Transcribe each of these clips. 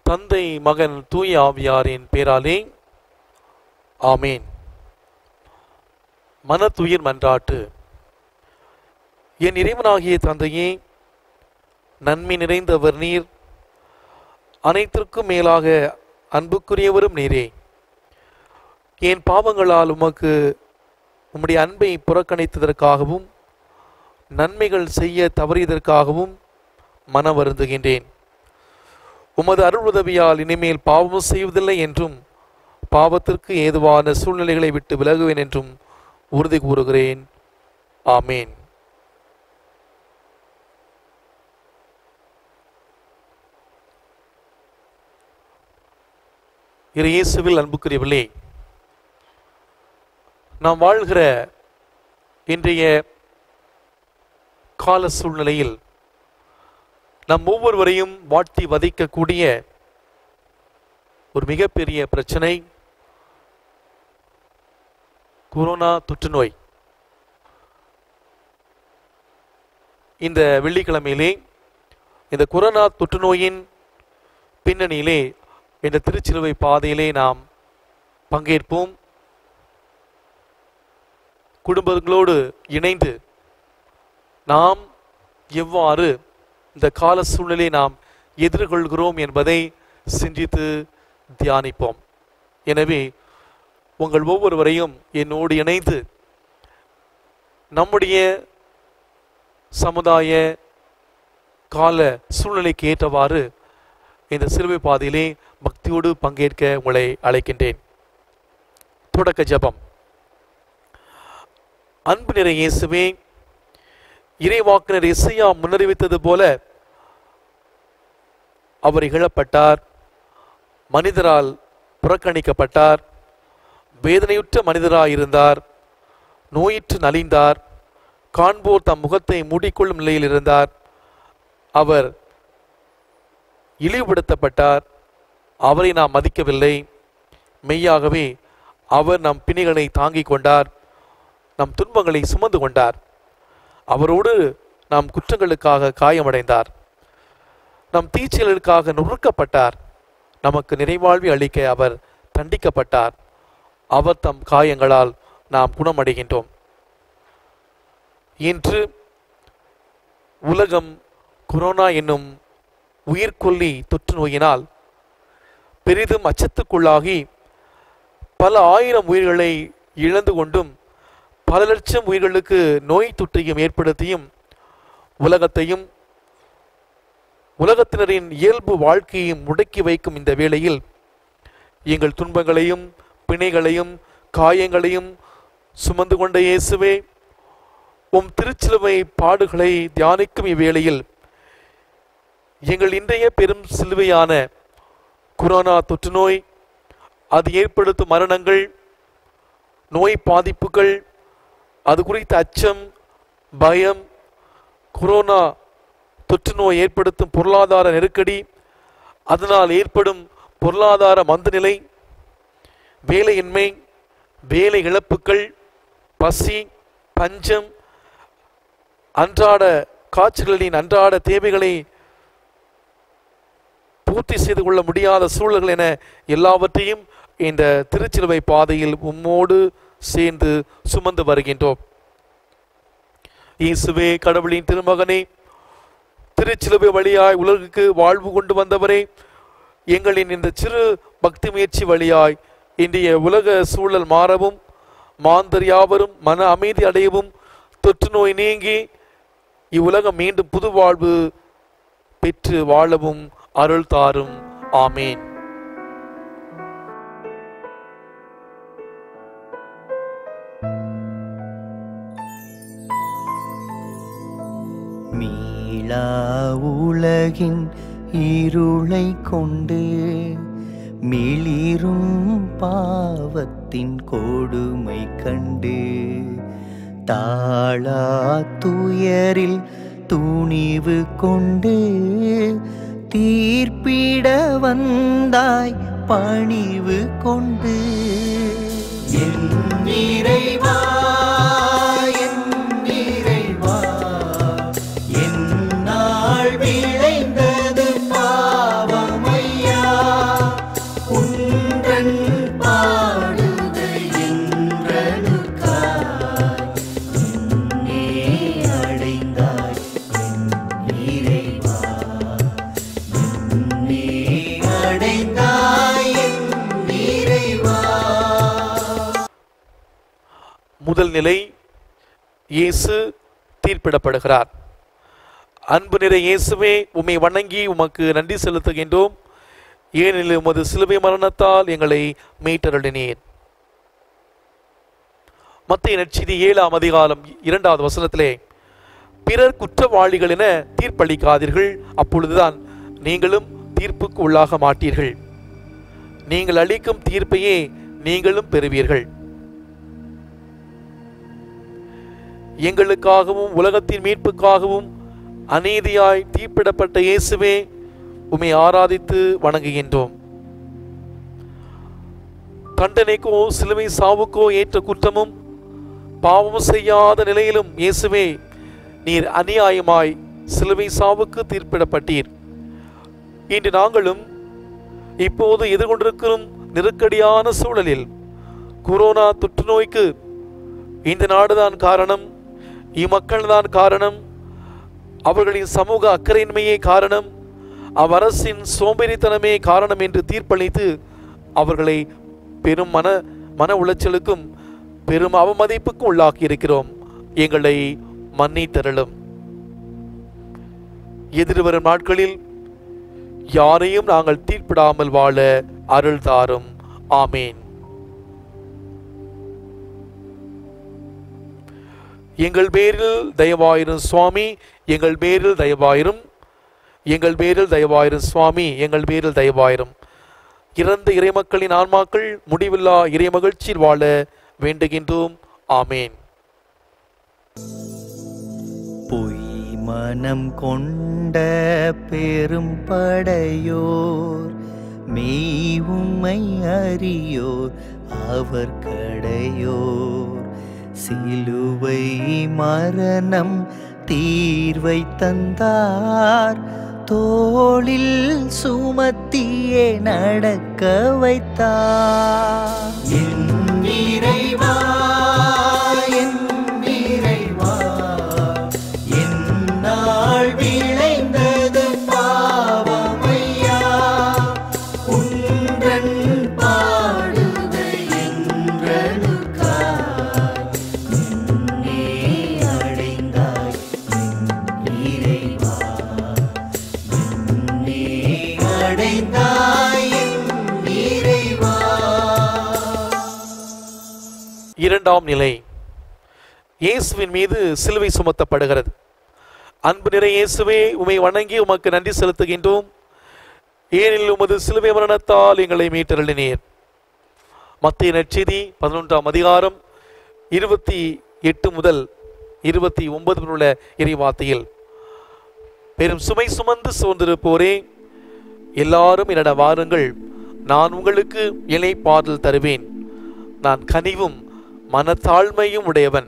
தந்தை மகன் தூய ஆவியாரின் பேராலே ஆமேன் மனத்துயிர் மன்றாட்டு என் இறைவனாகிய தந்தையே நன்மை நிறைந்தவர் நீர் அனைத்திற்கும் மேலாக அன்புக்குரியவரும் நீரே என் பாவங்களால் உமக்கு உம்முடைய அன்பை புறக்கணித்ததற்காகவும் நன்மைகள் செய்ய தவறியதற்காகவும் மன வருந்துகின்றேன் உமது அருள் உதவியால் இனிமேல் பாவம் செய்வதில்லை என்றும் பாவத்திற்கு ஏதுவான சூழ்நிலைகளை விட்டு விலகுவேன் என்றும் உறுதி கூறுகிறேன் ஆமேன் இரு இயேசுவில் அன்புக்குரியவர்களே நாம் வாழ்கிற இன்றைய கால சூழ்நிலையில் நம் ஒவ்வொருவரையும் வாட்டி வதைக்கக்கூடிய ஒரு மிகப்பெரிய பிரச்சனை கொரோனா தொற்று நோய் இந்த வெள்ளிக்கிழமையிலே இந்த கொரோனா தொற்று நோயின் பின்னணியிலே இந்த திருச்சிலுவை பாதையிலே நாம் பங்கேற்போம் குடும்பங்களோடு இணைந்து நாம் எவ்வாறு இந்த கால சூழ்நிலையை நாம் எதிர்கொள்கிறோம் என்பதை சிந்தித்து தியானிப்போம் எனவே உங்கள் ஒவ்வொருவரையும் என்னோடு இணைந்து நம்முடைய சமுதாய கால சூழ்நிலைக்கு ஏற்றவாறு இந்த சிலுவை பாதையிலே பக்தியோடு பங்கேற்க உங்களை அழைக்கின்றேன் தொடக்க ஜெபம் அன்பு நிறை இயேசுவே இறைவாக்கினர் இசையா முன்னறிவித்தது போல அவர் இகழப்பட்டார் மனிதரால் புறக்கணிக்கப்பட்டார் வேதனையுற்ற மனிதராய் இருந்தார் நோயிற்று நலிந்தார் காண்போர் தம் முகத்தை மூடிக்கொள்ளும் நிலையில் இருந்தார் அவர் இழிவுபடுத்தப்பட்டார் அவரை நாம் மதிக்கவில்லை மெய்யாகவே அவர் நம் பிணிகளை தாங்கிக் கொண்டார் நம் துன்பங்களை சுமந்து கொண்டார் அவரோடு நாம் குற்றங்களுக்காக காயமடைந்தார் நம் தீச்சலுக்காக நுறுக்கப்பட்டார் நமக்கு நிறைவாழ்வை அளிக்க அவர் தண்டிக்கப்பட்டார் அவர் தம் காயங்களால் நாம் குணமடைகின்றோம் இன்று உலகம் கொரோனா என்னும் உயிர்கொல்லி தொற்று நோயினால் பெரிதும் அச்சத்துக்குள்ளாகி பல ஆயிரம் உயிர்களை இழந்து கொண்டும் பல லட்சம் உயிர்களுக்கு நோய் தொற்றையும் ஏற்படுத்தியும் உலகத்தையும் உலகத்தினரின் இயல்பு வாழ்க்கையையும் முடக்கி வைக்கும் இந்த வேளையில் எங்கள் துன்பங்களையும் பிணைகளையும் காயங்களையும் சுமந்து கொண்ட இயேசுவே உம் திருச்சிலுவை பாடுகளை தியானிக்கும் இவ்வேளையில் எங்கள் இன்றைய பெரும் சிலுவையான கொரோனா தொற்று நோய் அது ஏற்படுத்தும் மரணங்கள் நோய் பாதிப்புகள் அது குறித்த அச்சம் பயம் கொரோனா தொற்று நோய் ஏற்படுத்தும் பொருளாதார நெருக்கடி அதனால் ஏற்படும் பொருளாதார மந்தநிலை வேலையின்மை வேலை இழப்புகள் பசி பஞ்சம் அன்றாட காட்சிகளின் அன்றாட தேவைகளை பூர்த்தி செய்து கொள்ள முடியாத சூழல்கள் என எல்லாவற்றையும் இந்த திருச்சிலுவை பாதையில் உம்மோடு சேர்ந்து சுமந்து வருகின்றோம் இயேசுவே கடவுளின் திருமகனே திருச்சிலுவை வழியாய் உலகுக்கு வாழ்வு கொண்டு வந்தவரே எங்களின் இந்த சிறு பக்தி முயற்சி வழியாய் இன்றைய உலக சூழல் மாறவும் மாந்தர் யாவரும் மன அமைதி அடையவும் தொற்று நோய் நீங்கி இவ்வுலகம் மீண்டும் புது வாழ்வு பெற்று வாழவும் அருள் தாரும் ஆமேன் மீளா உலகின் இருளை கொண்டு மிளிரும் பாவத்தின் கொடுமை கண்டு தாளா துயரில் துணிவு கொண்டு தீர்ப்பிட வந்தாய் பணிவு கொண்டு என் நிறைவா என் நிறைவா என்னால் விளைந்தது பாவமையா முதல் நிலை இயேசு தீர்ப்பிடப்படுகிறார் அன்பு நிறை இயேசுவே உம்மை வணங்கி உமக்கு நன்றி செலுத்துகின்றோம் ஏனெனில் உமது சிலுவை மரணத்தால் எங்களை மீட்டருளினீர் மத்திய நற்செய்தி ஏழாம் அதிகாரம் இரண்டாவது வசனத்திலே பிறர் குற்றவாளிகள் என தீர்ப்பளிக்காதீர்கள் அப்பொழுதுதான் நீங்களும் தீர்ப்புக்கு உள்ளாக மாட்டீர்கள் நீங்கள் அளிக்கும் தீர்ப்பையே நீங்களும் பெறுவீர்கள் எங்களுக்காகவும் உலகத்தின் மீட்புக்காகவும் அநீதியாய் தீர்ப்பிடப்பட்ட இயேசுவே உம்மை ஆராதித்து வணங்குகின்றோம் தண்டனைக்கோ சிலுவை சாவுக்கோ ஏற்ற குற்றமும் பாவம் செய்யாத நிலையிலும் இயேசுவே நீர் அநியாயமாய் சிலுவை சாவுக்கு தீர்ப்பிடப்பட்டீர் இன்று நாங்களும் இப்போது எதிர்கொண்டிருக்கும் நெருக்கடியான சூழலில் கொரோனா தொற்று நோய்க்கு இந்த நாடுதான் காரணம் இம்மக்கள்தான் காரணம் அவர்களின் சமூக அக்கறையின்மையே காரணம் அவ்வரசின் சோம்பேறித்தனமே காரணம் என்று தீர்ப்பளித்து அவர்களை பெரும் மன மன உளைச்சலுக்கும் பெரும் அவமதிப்புக்கும் உள்ளாக்கி இருக்கிறோம் எங்களை மன்னித்தருளும் எதிர்வரும் நாட்களில் யாரையும் நாங்கள் தீர்ப்பிடாமல் வாழ அருள் தாரும் ஆமேன் எங்கள் பேரில் தயவாயிரும் சுவாமி எங்கள் பேரில் தயவாயிரும் எங்கள் பேரில் தயவாயிரும் சுவாமி எங்கள் பேரில் தயவாயிரும் இறந்த இறைமக்களின் ஆன்மாக்கள் முடிவில்லா இறைமகிழ்ச்சியில் வாழ வேண்டுகின்றோம் ஆமேன் பொய் மனம் கொண்ட பெரும் படையோர் மெய் உம்மை அறியோர் அவர் கடையோர் சிலுவை மரணம் தீர்வை தந்தார் தோளில் சுமத்தியே நடக்க வைத்தார் என் இறைவா என் இறைவா என்னால் விளைந்தது பாவமையா உன்றன் பாடுகை என்றனுக்காய் என்னே அடைந்தாய் என் இறைவா என்னே அடைந்தாய் என் இறைவா இரண்டாம் நிலை இயேசுவின் மீது சிலுவை சுமத்தப்படுகிறது அன்பு நிறை இயேசுவே உமை வணங்கி உமக்கு நன்றி செலுத்துகின்றோம் ஏனில் உமது சிலுவை மரணத்தால் எங்களை மீட்டருளினீர் மத்திய நற்செய்தி பதினொன்றாம் அதிகாரம் இருபத்தி எட்டு முதல் இருபத்தி ஒன்பது உள்ள இறைவார்த்தையில் பெரும் சுமை சுமந்து சோர்ந்திருப்போரே எல்லாரும் என்னிடம் வாருங்கள் நான் உங்களுக்கு இலைப்பாறுதல் தருவேன் நான் கனிவும் மனத்தாழ்மையும் உடையவன்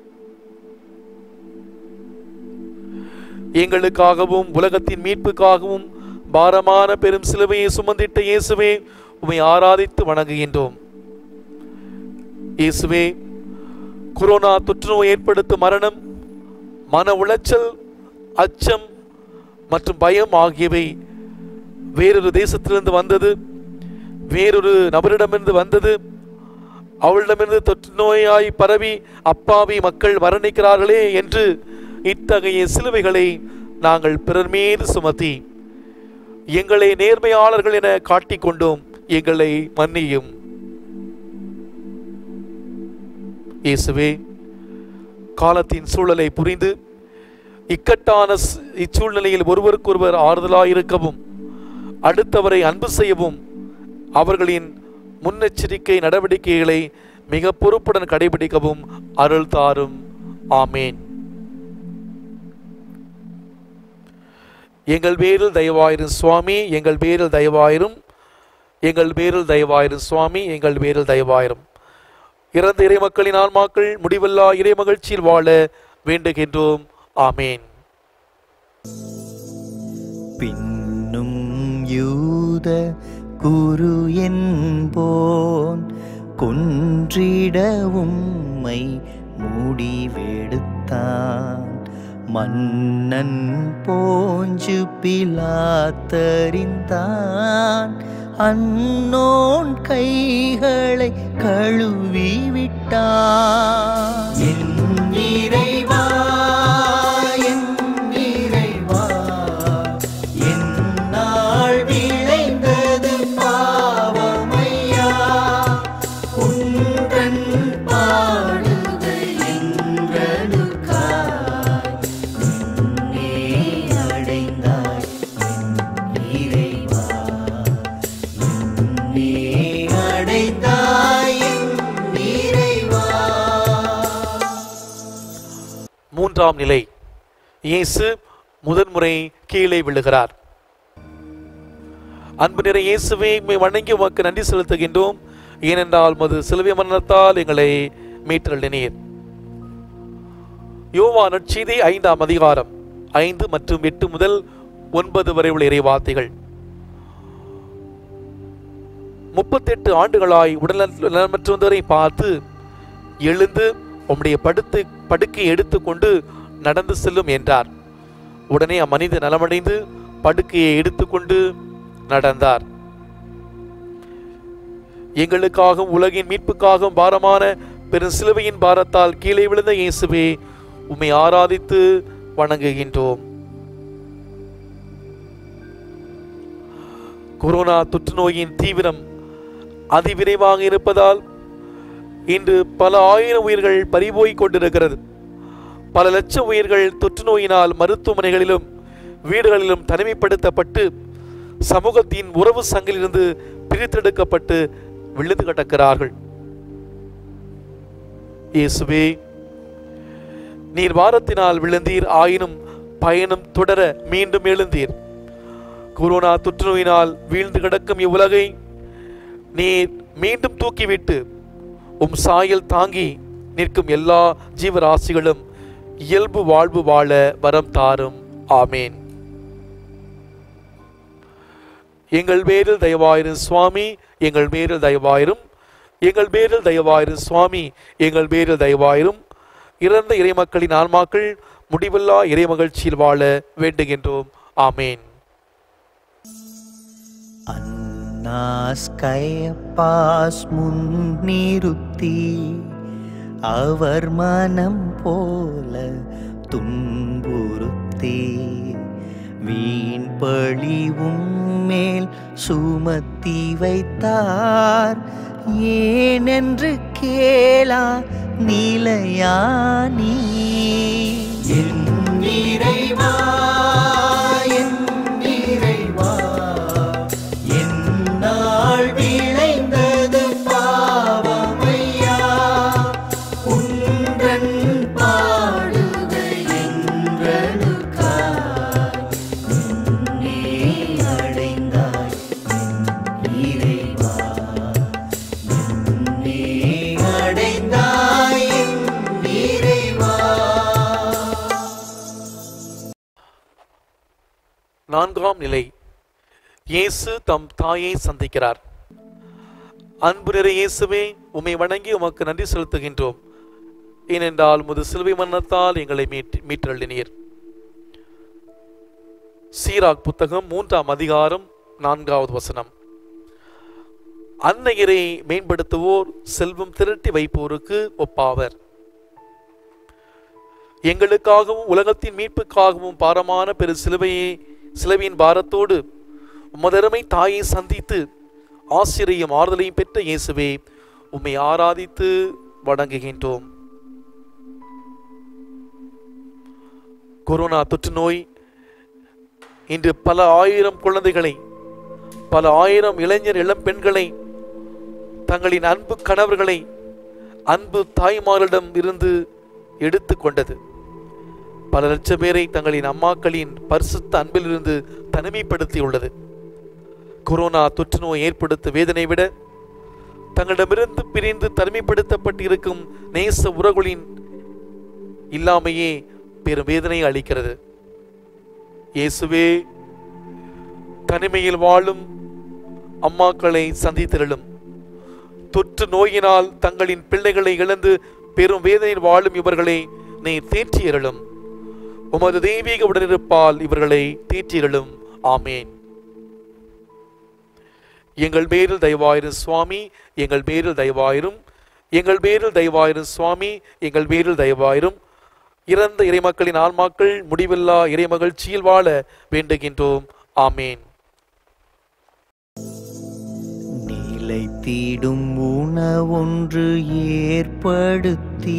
எங்களுக்காகவும் உலகத்தின் மீட்புக்காகவும் பாரமான பெரும் சிலுவையை சுமந்திட்ட இயேசுவே உம்மை ஆராதித்து வணங்குகின்றோம் இயேசுவே கொரோனா தொற்றுநோய் ஏற்படுத்தும் மரணம் மன உளைச்சல் அச்சம் மற்றும் பயம் ஆகியவை வேறொரு தேசத்திலிருந்து வந்தது வேறொரு நபரிடமிருந்து வந்தது அவளிடமிருந்து தொற்று நோயாய் பரவி அப்பாவி மக்கள் மரணிக்கிறார்களே என்று இத்தகைய சிலுவைகளை நாங்கள் பிறர் மீது சுமத்தி எங்களை நேர்மையாளர்கள் என காட்டிக்கொண்டோம் எங்களை மன்னியும் இயேசுவே காலத்தின் சூழலை புரிந்து இக்கட்டான ஸ்- இச்சூழ்நிலையில் ஒருவருக்கொருவர் ஆறுதலாய் இருக்கவும் அடுத்தவரை அன்பு செய்யவும் அவர்களின் முன்னெச்சரிக்கை நடவடிக்கைகளை மிக பொறுப்புடன் கடைபிடிக்கவும் அருள் தாரும் ஆமேன் எங்கள் பேரில் தயவாயிரும் சுவாமி எங்கள் பேரில் தயவாயிரும் எங்கள் பேரில் தயவாயிரும் சுவாமி எங்கள் பேரில் தயவாயிரும் இறந்த இறைமக்களின் ஆன்மாக்கள் முடிவில்லா இறைமகிழ்ச்சியில் வாழ வேண்டுகின்றோம் ஆமேன் பின்னும் யூத குரு என்போன் கொன்றிட உம்மை முடிவெடுத்தான் மன்னன் போஞ்சு பிலாத்தறிந்தான் அன்னோன் கைகளை கழுவி விட்டார் என் இறைவா என் இறைவா என்னால் விளைந்தது பாவமையா உன்றன் பாடுகள் எங்களுக்காய் நீ அடைந்தாய் என் இறைவா நீ அடைந்தாய் என் இறைவா மூன்றாம் நிலை இயேசு முதன்முறை கீழே விழுகிறார் அன்பு நிறை இயேசுவே உம்மை வணங்கி உமக்கு நன்றி செலுத்துகின்றோம் ஏனென்றால் மது சிலுவை மரணத்தால் எங்களை மீட்டருளினீர் யோவா நற்செய்தி ஐந்தாம் அதிகாரம் ஐந்து மற்றும் எட்டு முதல் ஒன்பது வரை உள்ள இறைவார்த்தைகள் முப்பத்தெட்டு ஆண்டுகளாய் உடல் நலமற்று வந்தவரை பார்த்து எழுந்து உம்முடைய படுத்து படுக்கையை எடுத்துக்கொண்டு நடந்து செல்லும் என்றார் உடனே அம்மனித நலமடைந்து படுக்கையை எடுத்துக்கொண்டு நடந்தார் எங்களுக்காகவும் உலகின் மீட்புக்காகவும் பாரமான பெரும் சிலுவையின் பாரத்தால் கீழே விழுந்த இயேசுவே உம்மை ஆராதித்து வணங்குகின்றோம் கொரோனா தொற்று நோயின் தீவிரம் அதிவிரைவாக இருப்பதால் இன்று பல ஆயிரம் உயிர்கள் பறிபோய் கொண்டிருக்கிறது பல லட்சம் உயிர்கள் தொற்று நோயினால் மருத்துவமனைகளிலும் வீடுகளிலும் தனிமைப்படுத்தப்பட்டு சமூகத்தின் உறவு சங்கிலிருந்து பிரித்தெடுக்கப்பட்டு விழுந்து கிடக்கிறார்கள் இயேசுவே நீர் வாரத்தினால் விழுந்தீர் ஆயினும் பயணம் தொடர மீண்டும் எழுந்தீர் கொரோனா தொற்று நோயினால் வீழ்ந்து கிடக்கும் இவ்வுலகை நீர் மீண்டும் தூக்கிவிட்டு உம் சாயல் தாங்கி நிற்கும் எல்லா ஜீவராசிகளும் இயல்பு வாழ்வு வாழ வரம் தாரும் ஆமேன் எங்கள் பேரில் தயவாயிரும் சுவாமி எங்கள் பேரில் தயவாயிரும் எங்கள் பேரில் தயவாயிரும் சுவாமி எங்கள் பேரில் தயவாயிரும் இறந்த இறைமக்களின் ஆன்மாக்கள் முடிவில்லா இறைமகிழ்ச்சியில் வாழ வேண்டுகின்றோம் ஆமேன் அன்னாஸ் கயப்பாஸ் முன்னிறுத்தி அவர் மனம் போல துன்புறுத்தி வீண் பழிவும் மேல் சுமத்தி வைத்தார் ஏனென்று கேளா நிலையானி என் இறைவா என் இறைவா என்னால் விளைந்தது பாவமையா உன்றன் பாடுகள் எங்களுக்காய் நீ அடைந்தாய் என் இறைவா நீ அடைந்தாய் என் இறைவா நான்காம் நிலை இயேசு தம் தாயை சந்திக்கிறார் அன்பு நிறை இயேசுவே உம்மை வணங்கி உமக்கு நன்றி செலுத்துகின்றோம் ஏனென்றால் முது சிலுவை மன்னத்தால் எங்களை மீட் மீட்டருளினீர் சீராக் புத்தகம் மூன்றாம் அதிகாரம் நான்காவது வசனம் அன்னையரை மேம்படுத்துவோர் செல்வம் திரட்டி வைப்போருக்கு ஒப்பாவர் எங்களுக்காகவும் உலகத்தின் மீட்புக்காகவும் பாரமான பெரு சிலுவையை சிலுவையின் பாரத்தோடு உமதருமை தாயை சந்தித்து ஆசிரியம் ஆறுதலையும் பெற்ற இயேசுவே உம்மை ஆராதித்து வணங்குகின்றோம் கொரோனா தொற்று நோய் இன்று பல ஆயிரம் குழந்தைகளை பல ஆயிரம் இளைஞர் இளம் பெண்களை தங்களின் அன்பு கணவர்களை அன்பு தாய்மாரிடம் இருந்து எடுத்து கொண்டது பல லட்சம் பேரை தங்களின் அம்மாக்களின் பரிசுத்த அன்பிலிருந்து தனிமைப்படுத்தியுள்ளது கொரோனா தொற்று நோய் ஏற்படுத்த வேதனை விட தங்களிடமிருந்து பிரிந்து தனிமைப்படுத்தப்பட்டிருக்கும் நேச உறவுகளின் இல்லாமையே பெரும் வேதனை அளிக்கிறது இயேசுவே தனிமையில் வாழும் அம்மாக்களை சந்தித்திரளும் தொற்று நோயினால் தங்களின் பிள்ளைகளை இழந்து பெரும் வேதனையில் வாழும் இவர்களை நீ தேற்றியருளும் உமது தெய்வீக உடனிருப்பால் இவர்களை தேற்றியருளும் ஆமேன் எங்கள் பேரில் தயவாயிரும் சுவாமி எங்கள் பேரில் தயவாயிரும் எங்கள் பேரில் தயவாயிரும் சுவாமி எங்கள் பேரில் தயவாயிரும் இறந்த இறைமக்களின் ஆன்மாக்கள் முடிவில்லா இறைமகிழ்ச்சியில் வாழ வேண்டுகின்றோம் ஆமேன் நிலைத்திடும் உணவொன்று ஏற்படுத்தி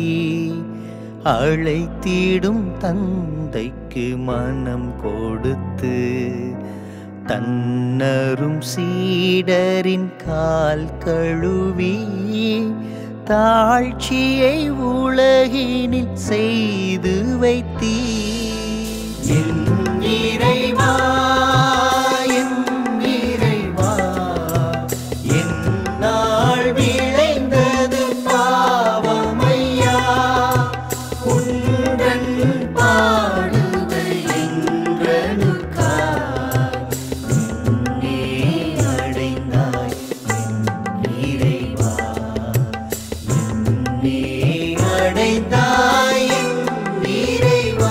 அழைத்திடும் தந்தைக்கு மனம் கொடுத்து தன்னரும் சீடரின் கால் கழுவி தாழ்ச்சியை உலகினில் செய்து வைத்தீ என் இறைவா என் இறைவா என்னால் விளைந்தது பாவமையா உன்றன் பாடுகள் என்றனுக்காய் நீ அடைந்தாய் என் இறைவா நீ அடைந்தாய் என் இறைவா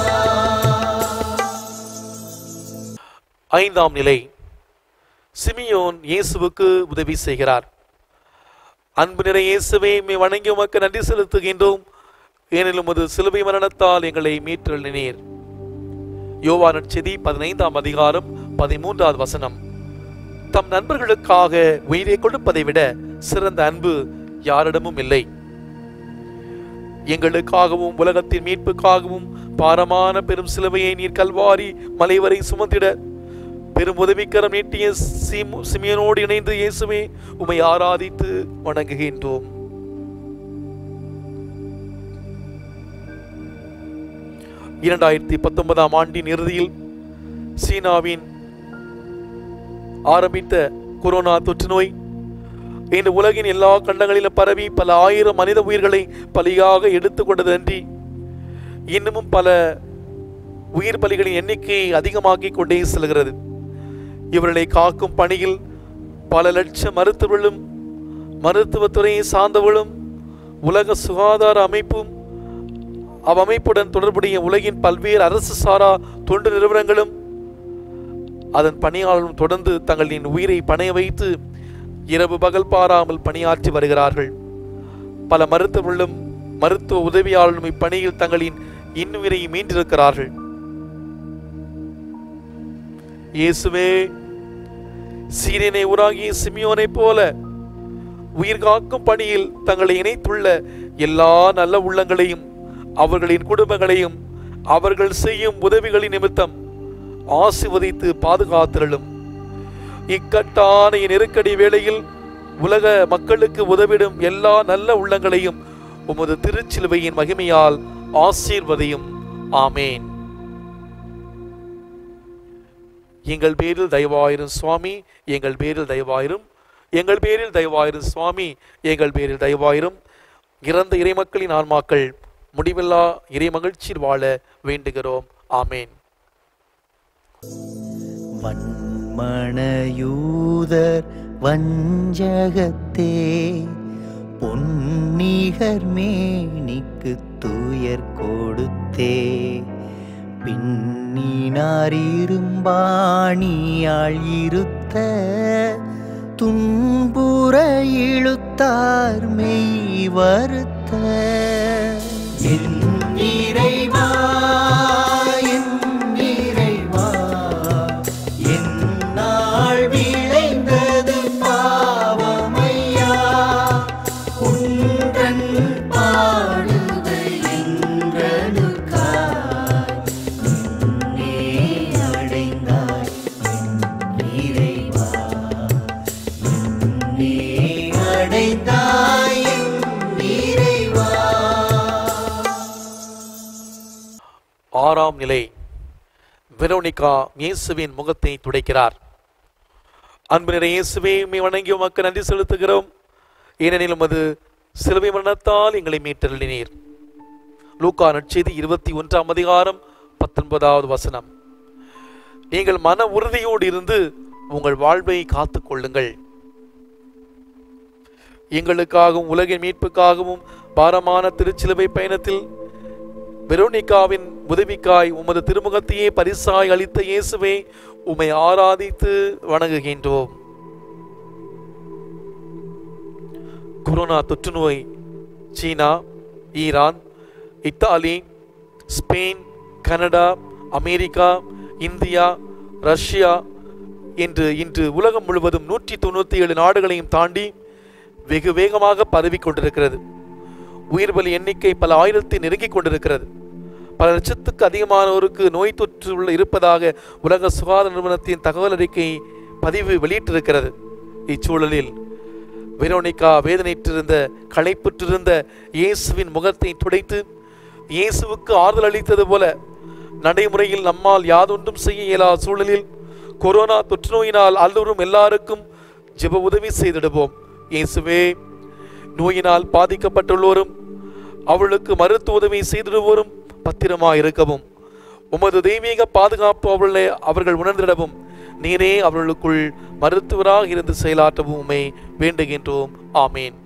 ஐந்தாம் நிலை சிமியோன் இயேசுவுக்கு உதவி செய்கிறார் அன்பு நிறை இயேசுவே மே வணங்கி உமக்கு நன்றி செலுத்துகின்றோம் ஏனெனில் உமது சிலுவை மரணத்தால் எங்களை மீட்டெழுநீர் யோவா நற்செய்தி பதினைந்தாம் அதிகாரம் பதிமூன்றாவது வசனம் தம் நண்பர்களுக்காக உயிரை கொடுப்பதை விட சிறந்த அன்பு யாரிடமும் இல்லை எங்களுக்காகவும் உலகத்தின் மீட்புக்காகவும் பாரமான பெரும் சிலுவையை நீர் கல்வாரி மலை வரை சுமந்திட பெரும் உதவிக்கரம் நீட்டிய சிமு- சிமியனோடு இணைந்து இயேசுவே உமை ஆராதித்து வணங்குகின்றோம் இரண்டாயிரத்தி பத்தொன்பதாம் ஆண்டின் இறுதியில் சீனாவின் ஆரம்பித்த கொரோனா தொற்று நோய் இன்று உலகின் எல்லா கண்டங்களிலும் பரவி பல ஆயிரம் மனித உயிர்களை பலியாக எடுத்துக்கொண்டது அன்றி இன்னமும் பல உயிர் பலிகளின் எண்ணிக்கையை அதிகமாக்கிக் கொண்டே செல்கிறது இவர்களை காக்கும் பணியில் பல லட்சம் மருத்துவர்களும் மருத்துவத்துறையை சார்ந்தவர்களும் உலக சுகாதார அமைப்பும் அவ்வமைப்புடன் தொடர்புடைய உலகின் பல்வேறு அரசு சாரா தொண்டு நிறுவனங்களும் அதன் பணியாளர்களும் தொடர்ந்து தங்களின் உயிரை பணைய வைத்து இரவு பகல் பாராமல் பணியாற்றி வருகிறார்கள் பல மருத்துவர்களும் மருத்துவ உதவியாளர்களும் இப்பணியில் தங்களின் இன்னுயிரை மீண்டிருக்கிறார்கள் இயேசுவே சீரியனை உராகிய சிமியோனைப் போல உயிர் காக்கும் பணியில் தங்களை இணைத்துள்ள எல்லா நல்ல உள்ளங்களையும் அவர்களின் குடும்பங்களையும் அவர்கள் செய்யும் உதவிகளின் நிமித்தம் ஆசிர்வதித்து பாதுகாத்திரளும் இக்கட்டான நெருக்கடி வேளையில் உலக மக்களுக்கு உதவிடும் எல்லா நல்ல உள்ளங்களையும் உமது திருச்சிலுவையின் மகிமையால் ஆசீர்வதியும் ஆமேன் எங்கள் பேரில் தயவாயிரும் சுவாமி எங்கள் பேரில் தயவாயிரும் எங்கள் பேரில் தயவாயிரும் சுவாமி எங்கள் பேரில் தயவாயிரும் இறந்த இறைமக்களின் ஆன்மாக்கள் முடிவில்லா இறைமகிழ்ச்சியில் வாழ வேண்டுகிறோம் ஆமேன் வன்மணயூதர் வஞ்சகத்தே பொன்னிகர் மேனிக்கு துயர் கொடுத்தே பின்னினார் இரும்பாணியாள் இருத்த துன்புற இழுத்தார் மெய் வருத்த என் இறைவா என் இறைவா என்னால் விளைந்தது பாவமையா உன்றன் பாடுகள் என்றனுக்காய் நீ அடைந்தாய் என் இறைவா நீ அடைந்தாய் என் இறைவா ஆறாம் நிலை வெரோனிகா இயேசுவின் முகத்தை துடைக்கிறார் அன்பு நிறை இயேசுவே உம்மை வணங்கி உமக்கு நன்றி செலுத்துகிறோம் ஏனெனில் உமது சிலுவை மரணத்தால் எங்களை மீட்டருளினீர் லூக்கா நற்செய்தி இருபத்தி ஒன்றாம் அதிகாரம் பத்தொன்பதாவது வசனம் நீங்கள் மன உறுதியோடு இருந்து உங்கள் வாழ்வை காத்துக் கொள்ளுங்கள் எங்களுக்காகவும் உலகின் மீட்புக்காகவும் பாரமான திருச்சிலுவை பயணத்தில் வெரோனிகாவின் உதவிக்காய் உமது திருமுகத்தையே பரிசாய் அளித்த இயேசுவே உம்மை ஆராதித்து வணங்குகின்றோம் கொரோனா தொற்று நோய் சீனா Iran Italy Spain Canada America India Russia என்று இன்று உலகம் முழுவதும் நூற்றி தொண்ணூற்றி ஏழு நாடுகளையும் தாண்டி வெகு வேகமாக பரவிக் கொண்டிருக்கிறது உயிர் பலி எண்ணிக்கை பல ஆயிரத்தை நெருங்கிக் கொண்டிருக்கிறது பல லட்சத்துக்கு அதிகமானோருக்கு நோய் தொற்று உள்ள இருப்பதாக உலக சுகாதார நிறுவனத்தின் தகவல் அறிக்கை பதிவு வெளியிட்டிருக்கிறது இச்சூழலில் வெரோனிகா வேதனைற்றிருந்த களைப்புற்றிருந்த இயேசுவின் முகத்தை துடைத்து இயேசுவுக்கு ஆறுதல் அளித்தது போல நடைமுறையில் நம்மால் யாதொன்றும் செய்ய இயலாத சூழலில் கொரோனா தொற்று நோயினால் அல்லோரும் எல்லாருக்கும் ஜெப உதவி செய்திடுவோம் இயேசுவே நோயினால் பாதிக்கப்பட்டுள்ளோரும் அவளுக்கு மருத்துவ உதவி செய்திடுவோரும் பத்திரமாய் இருக்கவும் உமது தெய்வீக பாதுகாப்பு அவர்களை அவர்கள் உணர்ந்திடவும் நீரே அவர்களுக்குள் மருத்துவராக இருந்து செயலாற்றவும் உம்மை வேண்டுகின்றோம் ஆமேன்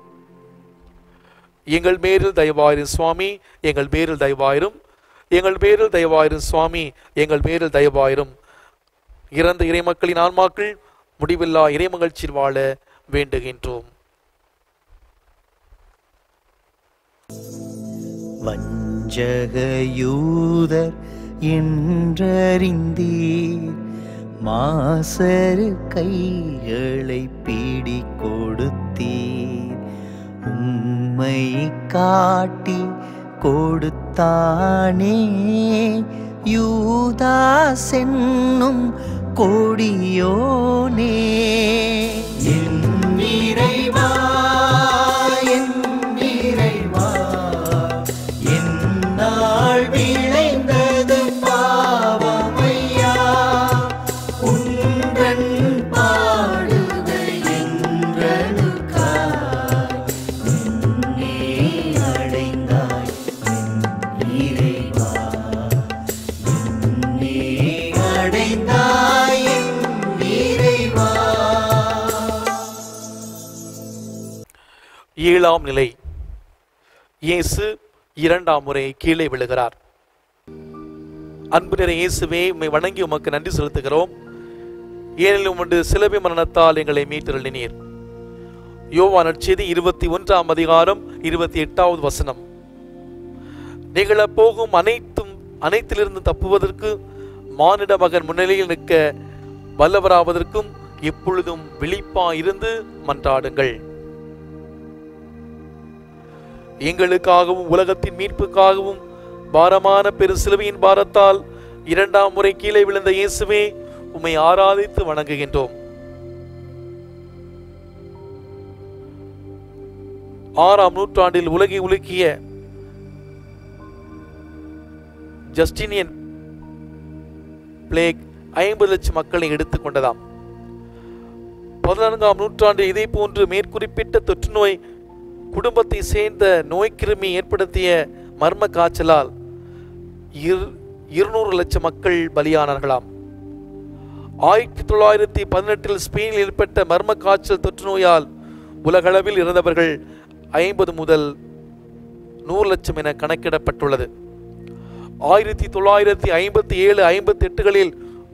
எங்கள் பேரில் தயவாயிரும் சுவாமி எங்கள் பேரில் தயவாயிரும் எங்கள் பேரில் தயவாயிரும் சுவாமி எங்கள் பேரில் தயவாயிரும் இறந்த இறைமக்களின் ஆன்மாக்கள் முடிவில்லா இறைமகிழ்ச்சியில் வாழ வேண்டுகின்றோம் வஞ்சகயூதர் என்றறிந்தீர் மாசரு கைகளை பிடி கொடுத்தீர் உம்மை காட்டி கொடுத்தானே யூதாஸ் என்னும் கொடியோனே என் இறைவா என் இறைவா என்னால் விளைந்தது பாவமையா உன்றன் பாடுகை என்றனுக்காய் உன்னே அடைந்தாய் என் இறைவா உன்னே அடைந்தாய் என் இறைவா ஏழாம் நிலை இயேசு இரண்டாம் முறை கீழே விழுகிறார் அன்பு நிறை இயேசுவே உம்மை வணங்கி உமக்கு நன்றி செலுத்துகிறோம் ஏனெனில் உமது சிலபி மரணத்தால் எங்களை மீட்டருளினீர் யோவான் நற்செய்தி இருபத்தி ஒன்றாம் அதிகாரம் இருபத்தி எட்டாவது வசனம் நிகழப் போகும் அனைத்தும் அனைத்திலிருந்து தப்புவதற்கு மானிட மகன் முன்னிலையில் நிற்க வல்லவராவதற்கும் எப்பொழுதும் விழிப்பா இருந்து மன்றாடுங்கள் எங்களுக்காகவும் உலகத்தின் மீட்புக்காகவும் பாரமான பெரு சிலுவையின் பாரத்தால் இரண்டாம் முறை கீழே விழுந்த இயேசுவே உம்மை ஆராதித்து வணங்குகின்றோம் ஆறாம் நூற்றாண்டில் உலகை உலுக்கிய ஜஸ்டினியன் பிளேக் ஐம்பது லட்சம் மக்களை எடுத்துக் கொண்டதாம் பதினான்காம் நூற்றாண்டில் இதே போன்று மேற்குறிப்பிட்ட தொற்று நோய் குடும்பத்தை சேர்ந்த நோய்க்கிருமி ஏற்படுத்திய மர்ம காய்ச்சலால் இரு- இருநூறு லட்சம் மக்கள் பலியானார்களாம் ஆயிரத்தி தொள்ளாயிரத்தி பதினெட்டில் ஸ்பெயினில் ஏற்பட்ட மர்ம காய்ச்சல் தொற்று நோயால் உலகளவில் இறந்தவர்கள் ஐம்பது முதல் நூறு லட்சம் என கணக்கிடப்பட்டுள்ளது ஆயிரத்தி தொள்ளாயிரத்தி ஐம்பத்தி ஏழு ஐம்பத்தி எட்டுகளில்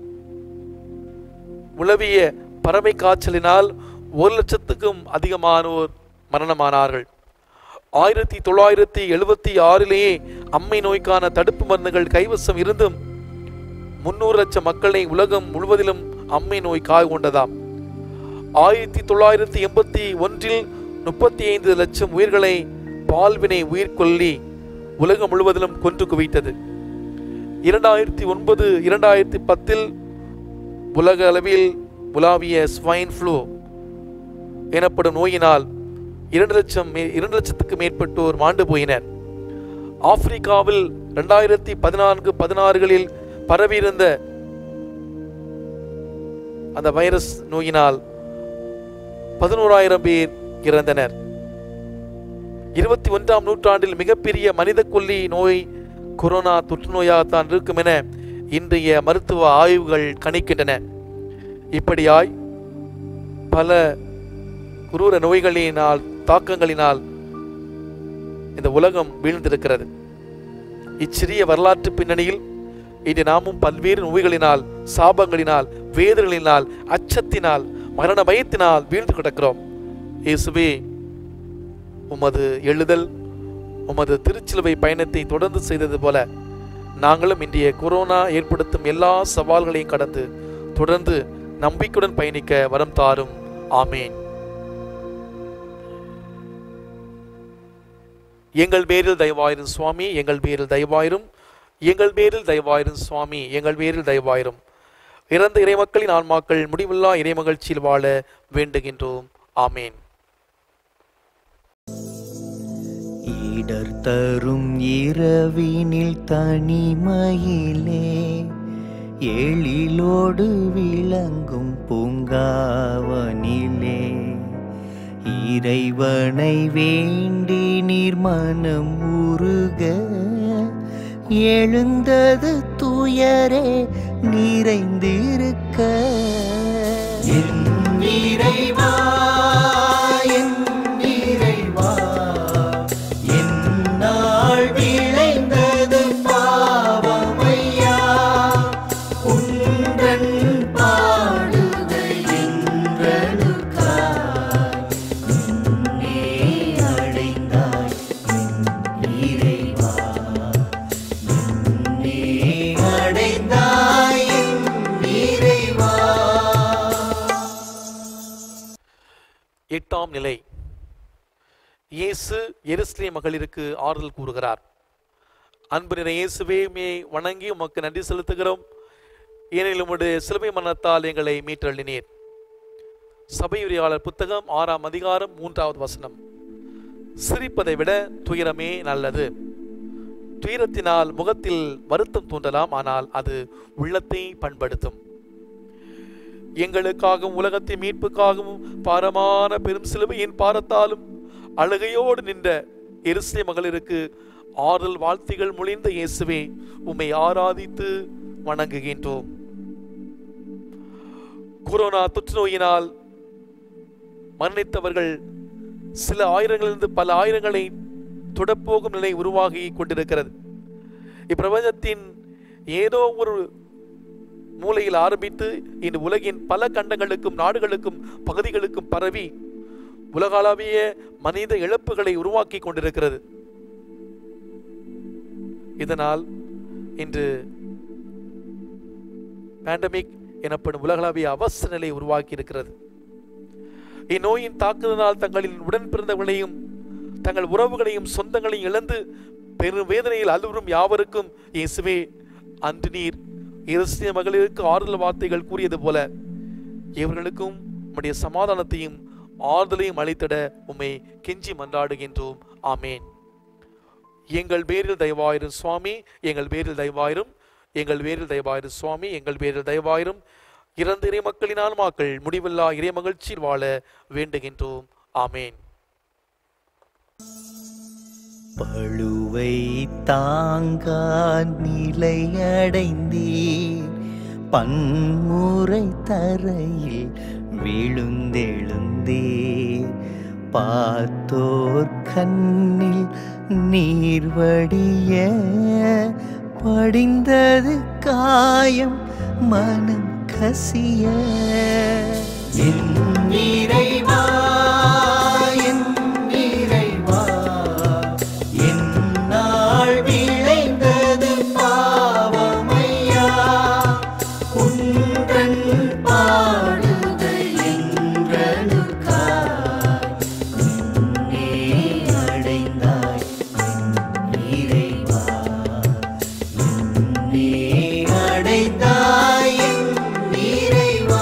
உளவிய பறவை காய்ச்சலினால் ஒரு லட்சத்துக்கும் அதிகமானோர் மரணமானார்கள் ஆயிரத்தி தொள்ளாயிரத்தி எழுபத்தி ஆறிலேயே அம்மை நோய்க்கான தடுப்பு மருந்துகள் கைவசம் இருந்தும் முன்னூறு லட்சம் மக்களை உலகம் முழுவதிலும் அம்மை நோய் காய் கொண்டதாம் ஆயிரத்தி தொள்ளாயிரத்தி எண்பத்தி ஒன்றில் முப்பத்தி ஐந்து லட்சம் உயிர்களை பால்வினை உயிர்கொல்லி உலகம் முழுவதிலும் கொன்று குவித்தது இரண்டாயிரத்தி ஒன்பது இரண்டாயிரத்தி பத்தில் உலக அளவில் உலாவிய ஸ்வைன் ஃப்ளூ எனப்படும் நோயினால் இரண்டு லட்சம் மே- இரண்டு லட்சத்துக்கு மேற்பட்டோர் மாண்டு போயினர் ஆப்பிரிக்காவில் இரண்டாயிரத்தி பதினான்கு பதினாறுகளில் பரவியிருந்த அந்த வைரஸ் நோயினால் பதினோராயிரம் பேர் இறந்தனர் இருபத்தி ஒன்றாம் நூற்றாண்டில் மிகப்பெரிய மனித கொல்லி நோய் கொரோனா தொற்று நோயாகத்தான் இருக்கும் என இன்றைய மருத்துவ ஆய்வுகள் கணிக்கின்றன இப்படியாய் பல குரூர நோய்களினால் தாக்கங்களினால் இந்த உலகம் வீழ்ந்திருக்கிறது இச்சிறிய வரலாற்று பின்னணியில் இன்று நாமும் பல்வேறு நோய்களினால் சாபங்களினால் வேதனைகளினால் அச்சத்தினால் மரண பயத்தினால் வீழ்ந்து கிடக்கிறோம் இயேசுவே உமது எழுதல் உமது திருச்சிலுவை பயணத்தை தொடர்ந்து செய்தது போல நாங்களும் இன்றைய கொரோனா ஏற்படுத்தும் எல்லா சவால்களையும் கடந்து தொடர்ந்து நம்பிக்கையுடன் பயணிக்க வரம் தாரும் ஆமேன் எங்கள் பேரில் தயவாயிரும் சுவாமி எங்கள் பேரில் தயவாயிரும் எங்கள் பேரில் தயவாயிரும் சுவாமி எங்கள் பேரில் தயவாயிரும் இறந்த இறைமக்களின் ஆன்மாக்கள் முடிவில்லா இறைமகிழ்ச்சியில் வாழ வேண்டுகின்றோம் ஆமேன் இடர் தரும் இரவினில் தனிமையிலே எழிலோடு விளங்கும் பூங்காவனிலே இறைவனை வேண்டி நீர் மனம் உருக எழுந்தது துயரே நிறைந்திருக்க என் இறைவா என் இறைவா என்னால் விளைந்தது பாவமையா உன்றன் பாடுகை என்றனுக்காய் உன்னே அடைந்தாய் என் இறைவா உன்னே அடைந்தாய் என் இறைவா எட்டாம் நிலை இயேசு எருசலேம் மகளிருக்கு ஆறுதல் கூறுகிறார் அன்பு நிறை இயேசுவே மே வணங்கி உமக்கு நன்றி செலுத்துகிறோம் ஏனெனில் உம்முடைய சிலுவை மரணத்தால் எங்களை மீட்டள்ளினீர் சபையுரையாளர் புத்தகம் ஆறாம் அதிகாரம் மூன்றாவது வசனம் சிரிப்பதை விட துயரமே நல்லது துயரத்தினால் முகத்தில் வருத்தம் தோன்றலாம் ஆனால் அது உள்ளத்தை பண்படுத்தும் எங்களுக்காகவும் உலகத்தின் மீட்புக்காகவும் பாரமான பெரும் சிலுவையின் பாரத்தாலும் அழுகையோடு நின்ற எருசலே மகளிருக்கு ஆறுதல் வாழ்த்துகள் மொழிந்த இயேசுவே உம்மை ஆராதித்து வணங்குகின்றோம் கொரோனா தொற்று நோயினால் மரணித்தவர்கள் சில ஆயிரங்களிலிருந்து பல ஆயிரங்களை தொடப்போகும் நிலை உருவாகி கொண்டிருக்கிறது இப்பிரபஞ்சத்தின் ஏதோ ஒரு மூலையில் ஆரம்பித்து இன்று உலகின் பல கண்டங்களுக்கும் நாடுகளுக்கும் பகுதிகளுக்கும் பரவி உலகளாவிய மனித இழப்புகளை உருவாக்கி கொண்டிருக்கிறது இதனால் இன்று பேண்டமிக் எனப்படும் உலகளாவிய அவசர நிலை உருவாக்கி இருக்கிறது இந்நோயின் தாக்குதலால் தங்களின் உடன் பிறந்தவர்களையும் தங்கள் உறவுகளையும் சொந்தங்களையும் இழந்து பெரும் வேதனையில் அலுவரும் யாவருக்கும் இயேசுவே அன்று நீர் இரசிய மகளிருக்கு ஆறுதல் வார்த்தைகள் கூறியது போல இவர்களுக்கும் உம்முடைய சமாதானத்தையும் ஆறுதலையும் அளித்திட உம்மை கெஞ்சி மன்றாடுகின்றோம் ஆமேன் எங்கள் பேரில் தயவாயிரும் சுவாமி எங்கள் பேரில் தயவாயிரும் எங்கள் பேரில் தயவாயிரும் சுவாமி எங்கள் பேரில் தயவாயிரும் இறந்த இறை மக்களின் ஆன்மாக்கள் முடிவில்லா இறை மகிழ்ச்சியில் வாழ வேண்டுகின்றோம் ஆமேன் பழுவை தாங்கா நிலையடைந்தீர் பன்முறை தரையில் விழுந்தெழுந்தீர் பார்த்தோர் கண்ணில் நீர் வடிய படிந்தது காயம் மனம் கசிய என் இறைவா என் இறைவா என்னால் விளைந்தது பாவமையா உன்றன் பாடுகை என்றனுக்காய் உன்னே அடைந்தாய் என் இறைவா உன்னே அடைந்தாய் என் இறைவா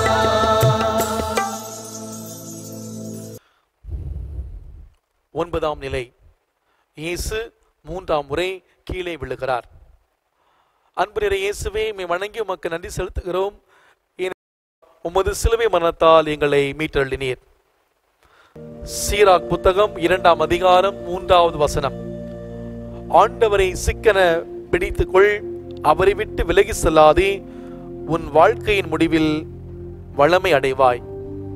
ஒன்பதாம் நிலை இயேசு மூன்றாம் முறை கீழே விழுகிறார் அன்பு நிறை இயேசுவே மே வணங்கி உமக்கு நன்றி செலுத்துகிறோம் ஏனெனில் உமது சிலுவை மரணத்தால் எங்களை மீட்டள்ளினீர் சீராக் புத்தகம் இரண்டாம் அதிகாரம் மூன்றாவது வசனம் ஆண்டவரை சிக்கன பிடித்துக்கொள் அவரை விட்டு விலகி செல்லாதே உன் வாழ்க்கையின் முடிவில் வளமை அடைவாய்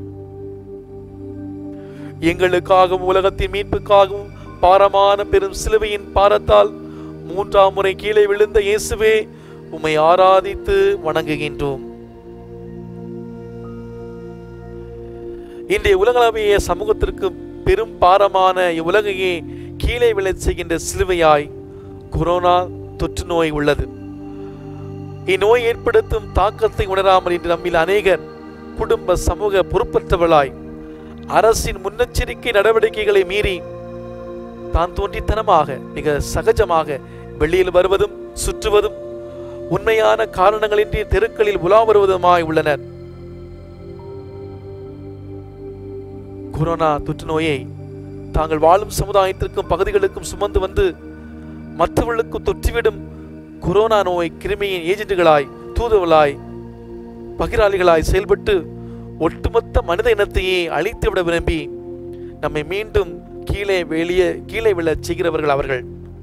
எங்களுக்காகவும் உலகத்தின் மீட்புக்காகவும் பாரமான பெரும் சிலுவையின் பாரத்தால் மூன்றாம் முறை கீழே விழுந்த இயேசுவே உம்மை ஆராதித்து வணங்குகின்றோம் இன்றைய உலகளவிய சமூகத்திற்கு பெரும் பாரமான இவ்வுலகையே கீழே விழச் செய்கின்ற சிலுவையாய் கொரோனா தொற்று நோய் உள்ளது இந்நோய் ஏற்படுத்தும் தாக்கத்தை உணராமல் இன்று நம்மில் அநேகர் குடும்ப சமூக பொறுப்பற்றவர்களாய் அரசின் முன்னெச்சரிக்கை நடவடிக்கைகளை மீறி தான் தோன்றித்தனமாக மிக சகஜமாக வெளியில் வருவதும் சுற்றுவதும் உண்மையான காரணங்களின்றி தெருக்களில் உலா வருவதுமாய் உள்ளனர் கொரோனா தொற்று நோயை தாங்கள் வாழும் சமுதாயத்திற்கும் பகுதிகளுக்கும் சுமந்து வந்து மற்றவர்களுக்கு தொற்றிவிடும் கொரோனா நோய் கிருமியின் ஏஜென்ட்டுகளாய் தூதுவளாய் பகிராளிகளாய் செயல்பட்டு ஒட்டுமொத்த மனித இனத்தையே அழித்துவிட விரும்பி நம்மை மீண்டும் கீழே வெளியே கீழே விழச் செய்கிறவர்கள் அவர்கள்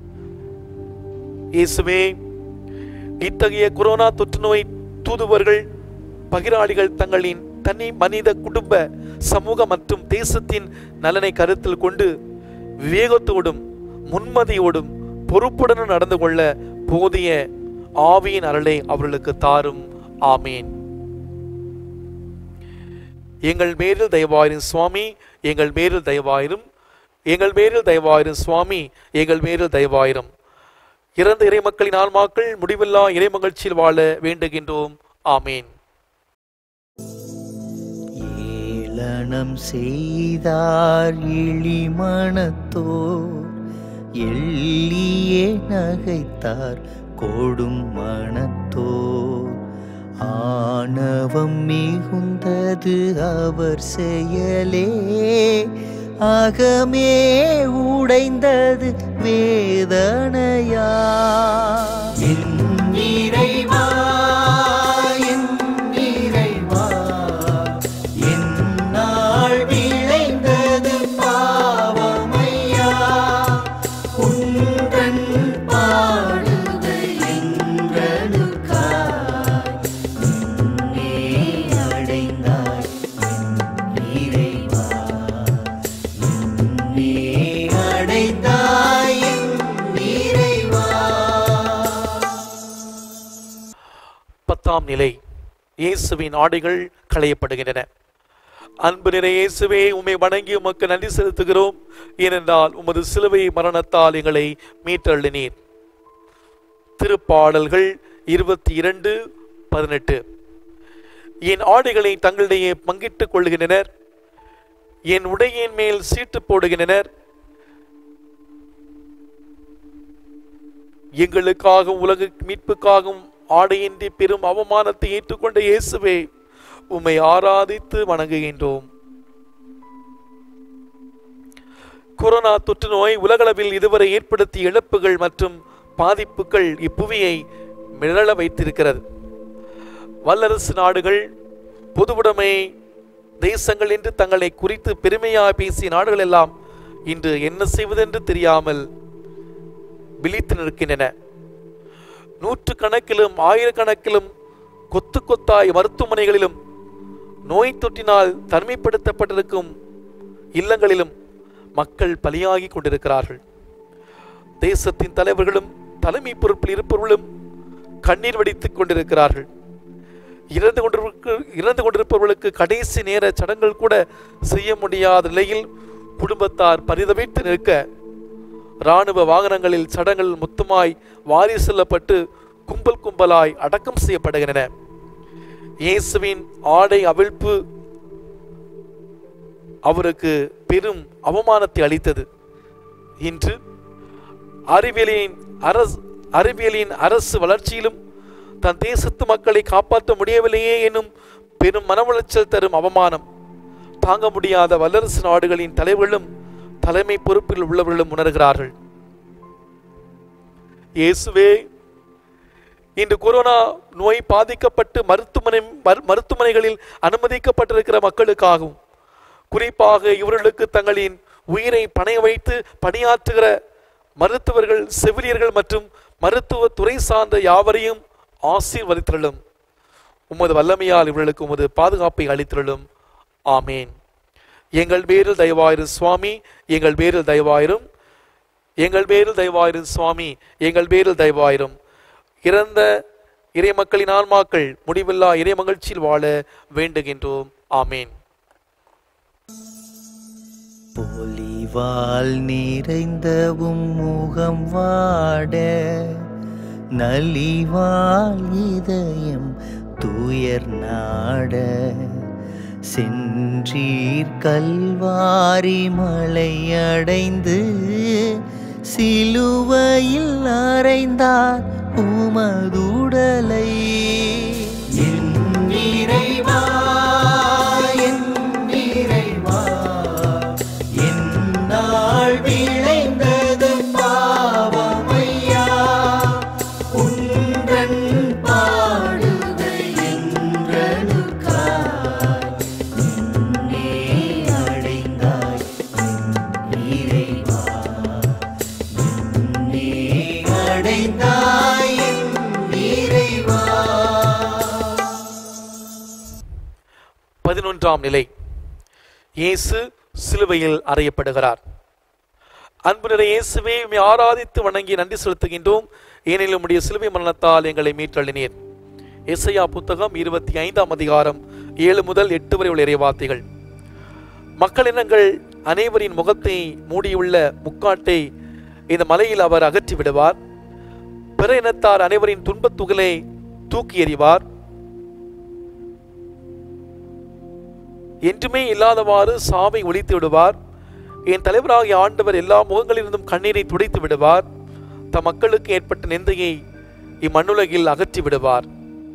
இயேசுவே இத்தகைய கொரோனா தொற்று நோய் தூதுவர்கள் பகிராளிகள் தங்களின் தனி மனித குடும்ப சமூக மற்றும் தேசத்தின் நலனை கருத்தில் கொண்டு விவேகத்தோடும் முன்மதியோடும் பொறுப்புடனும் நடந்து கொள்ள போதிய ஆவியின் அருளை அவர்களுக்கு தாரும் ஆமீன் எங்கள் மேலில் தயவாயிரும் சுவாமி எங்கள் மேலில் தயவாயிரும் எங்கள் மேலில் தயவாயிரும் சுவாமி எங்கள் மேலில் தயவாயிரும் இறந்த இறைமக்களின் ஆன்மாக்கள் முடிவில்லா இறைமகிழ்ச்சியில் வாழ வேண்டுகின்றோம் ஆமீன் ஏளனம் செய்தார் இழிமணத்தோர் எள்ளியே நகைத்தார் கொடும் மனத்தோர் ஆணவம் மிகுந்தது அவர் செயலே அகமே உடைந்தது வேதனையா என் இறைவா என் இறைவா என்னால் விளைந்தது பாவமையா உன்றன் பாடுகை என்றனுக்காய் உன்னே அடைந்தாய் என் இறைவா உன்னே அடைந்தாய் என் இறைவா பத்தாம் நிலை இயேசுவின் ஆடைகள் களையப்படுகின்றன அன்பு நிறை இயேசுவே உம்மை வணங்கி உமக்கு நன்றி செலுத்துகிறோம் ஏனென்றால் உமது சிலுவை மரணத்தால் எங்களை மீட்டள்ளினீர் திருப்பாடல்கள் இருபத்தி இரண்டு பதினெட்டு என் ஆடைகளை தங்களிடையே பங்கிட்டுக் கொள்கின்றனர் என் உடையின் மேல் சீட்டு போடுகின்றனர் எங்களுக்காகவும் உலக மீட்புக்காகவும் ஆடையின்றி பெரும் அவமானத்தை ஏற்றுக்கொண்ட இயேசுவே உம்மை ஆராதித்து வணங்குகின்றோம் கொரோனா தொற்று நோய் உலகளவில் இதுவரை ஏற்படுத்திய இழப்புகள் மற்றும் பாதிப்புகள் இப்புவியை மிரள வைத்திருக்கிறது வல்லரசு நாடுகள் பொதுவுடைமை தேசங்கள் என்று தங்களை குறித்து பெருமையாக பேசிய நாடுகள் எல்லாம் இன்று என்ன செய்வதென்று தெரியாமல் விழித்து நிற்கின்றன நூற்று கணக்கிலும் ஆயிரக்கணக்கிலும் கொத்து கொத்தாய் மருத்துவமனைகளிலும் நோய் தொற்றினால் தனிமைப்படுத்தப்பட்டிருக்கும் இல்லங்களிலும் மக்கள் பலியாகி கொண்டிருக்கிறார்கள் தேசத்தின் தலைவர்களும் தலைமை பொறுப்பில் இருப்பவர்களும் கண்ணீர் வடித்துக் கொண்டிருக்கிறார்கள் இறந்து கொண்டிருக்க இறந்து கொண்டிருப்பவர்களுக்கு கடைசி நேர சடங்குகள் கூட செய்ய முடியாத நிலையில் குடும்பத்தார் பரிதவித்து நிற்க இராணுவ வாகனங்களில் சடங்குகள் மொத்தமாய் வாரி செல்லப்பட்டு கும்பல் கும்பலாய் அடக்கம் செய்யப்படுகின்றன இயேசுவின் ஆடை அவிழ்ப்பு அவருக்கு பெரும் அவமானத்தை அளித்தது இன்று அறிவியலின் அரசு அறிவியலின் அரசு வளர்ச்சியிலும் தன் தேசத்து மக்களை காப்பாற்ற முடியவில்லையே எனும் பெரும் மனவளைச்சல் தரும் அவமானம் தாங்க முடியாத வல்லரசு நாடுகளின் தலைவர்களும் தலைமை பொறுப்பில் உள்ளவர்களும் உணர்கிறார்கள் இயேசுவே இன்று கொரோனா நோய் பாதிக்கப்பட்டு மருத்துவமனை மரு- மருத்துவமனைகளில் அனுமதிக்கப்பட்டிருக்கிற மக்களுக்காகவும் குறிப்பாக இவர்களுக்கு தங்களின் உயிரை பணைய வைத்து பணியாற்றுகிற மருத்துவர்கள் செவிலியர்கள் மற்றும் மருத்துவ துறை சார்ந்த யாவரையும் ஆசீர்வதித்தருளும் உமது வல்லமையால் இவர்களுக்கு உமது பாதுகாப்பை அளித்தருளும் ஆமேன் எங்கள் பேரில் தயவாயிரும் சுவாமி எங்கள் பேரில் தயவாயிரும் எங்கள் பேரில் தயவாயிரும் சுவாமி எங்கள் பேரில் தயவாயிரும் இறந்த இறைமக்களின் ஆன்மாக்கள் முடிவில்லா இறை மகிழ்ச்சியில் வாழ வேண்டுகின்றோம் ஆமேன் போலி அழுவால் நிறைந்தவும் முகம் வாட நலிவால் இதயம் துயர் நாட சென்றீர் கல்வாரி மலையடைந்து சிலுவையில் அறைந்தார் உமதுடலை என் இறைவா என் இறைவா என்னால் விளைந்தது பாவமையா உன்றன் பாடுகள் என்றனுக்காய் உன்னே அடைந்தாய் என் இறைவா உன்னே அடைந்தாய் என் இறைவா பதினொன்றாம் நிலை இயேசு சிலுவையில் அறையப்படுகிறார் அன்பு நிறை இயேசுவே உம்மை ஆராதித்து வணங்கி நன்றி செலுத்துகின்றோம் ஏனெனில் உம்முடைய சிலுவை மரணத்தால் எங்களை மீட்டள்ளினீர் எஸ்ஐயா புத்தகம் இருபத்தி ஐந்தாம் அதிகாரம் ஏழு முதல் எட்டு வரை உள்ள இறைவார்த்தைகள் மக்கள் இனங்கள் அனைவரின் முகத்தை மூடியுள்ள முக்காட்டை இந்த மலையில் அவர் அகற்றி விடுவார் பிற இனத்தார் அனைவரின் துன்பத் துகளை தூக்கி எறிவார் என்றுமே இல்லாதவாறு சாவை ஒழித்து விடுவார் என் தலைவராகிய ஆண்டவர் எல்லா முகங்களிலிருந்தும் கண்ணீரை துடைத்து விடுவார் தம் மக்களுக்கு ஏற்பட்ட நிந்தையை இம்மண்ணுலகில் அகற்றி விடுவார்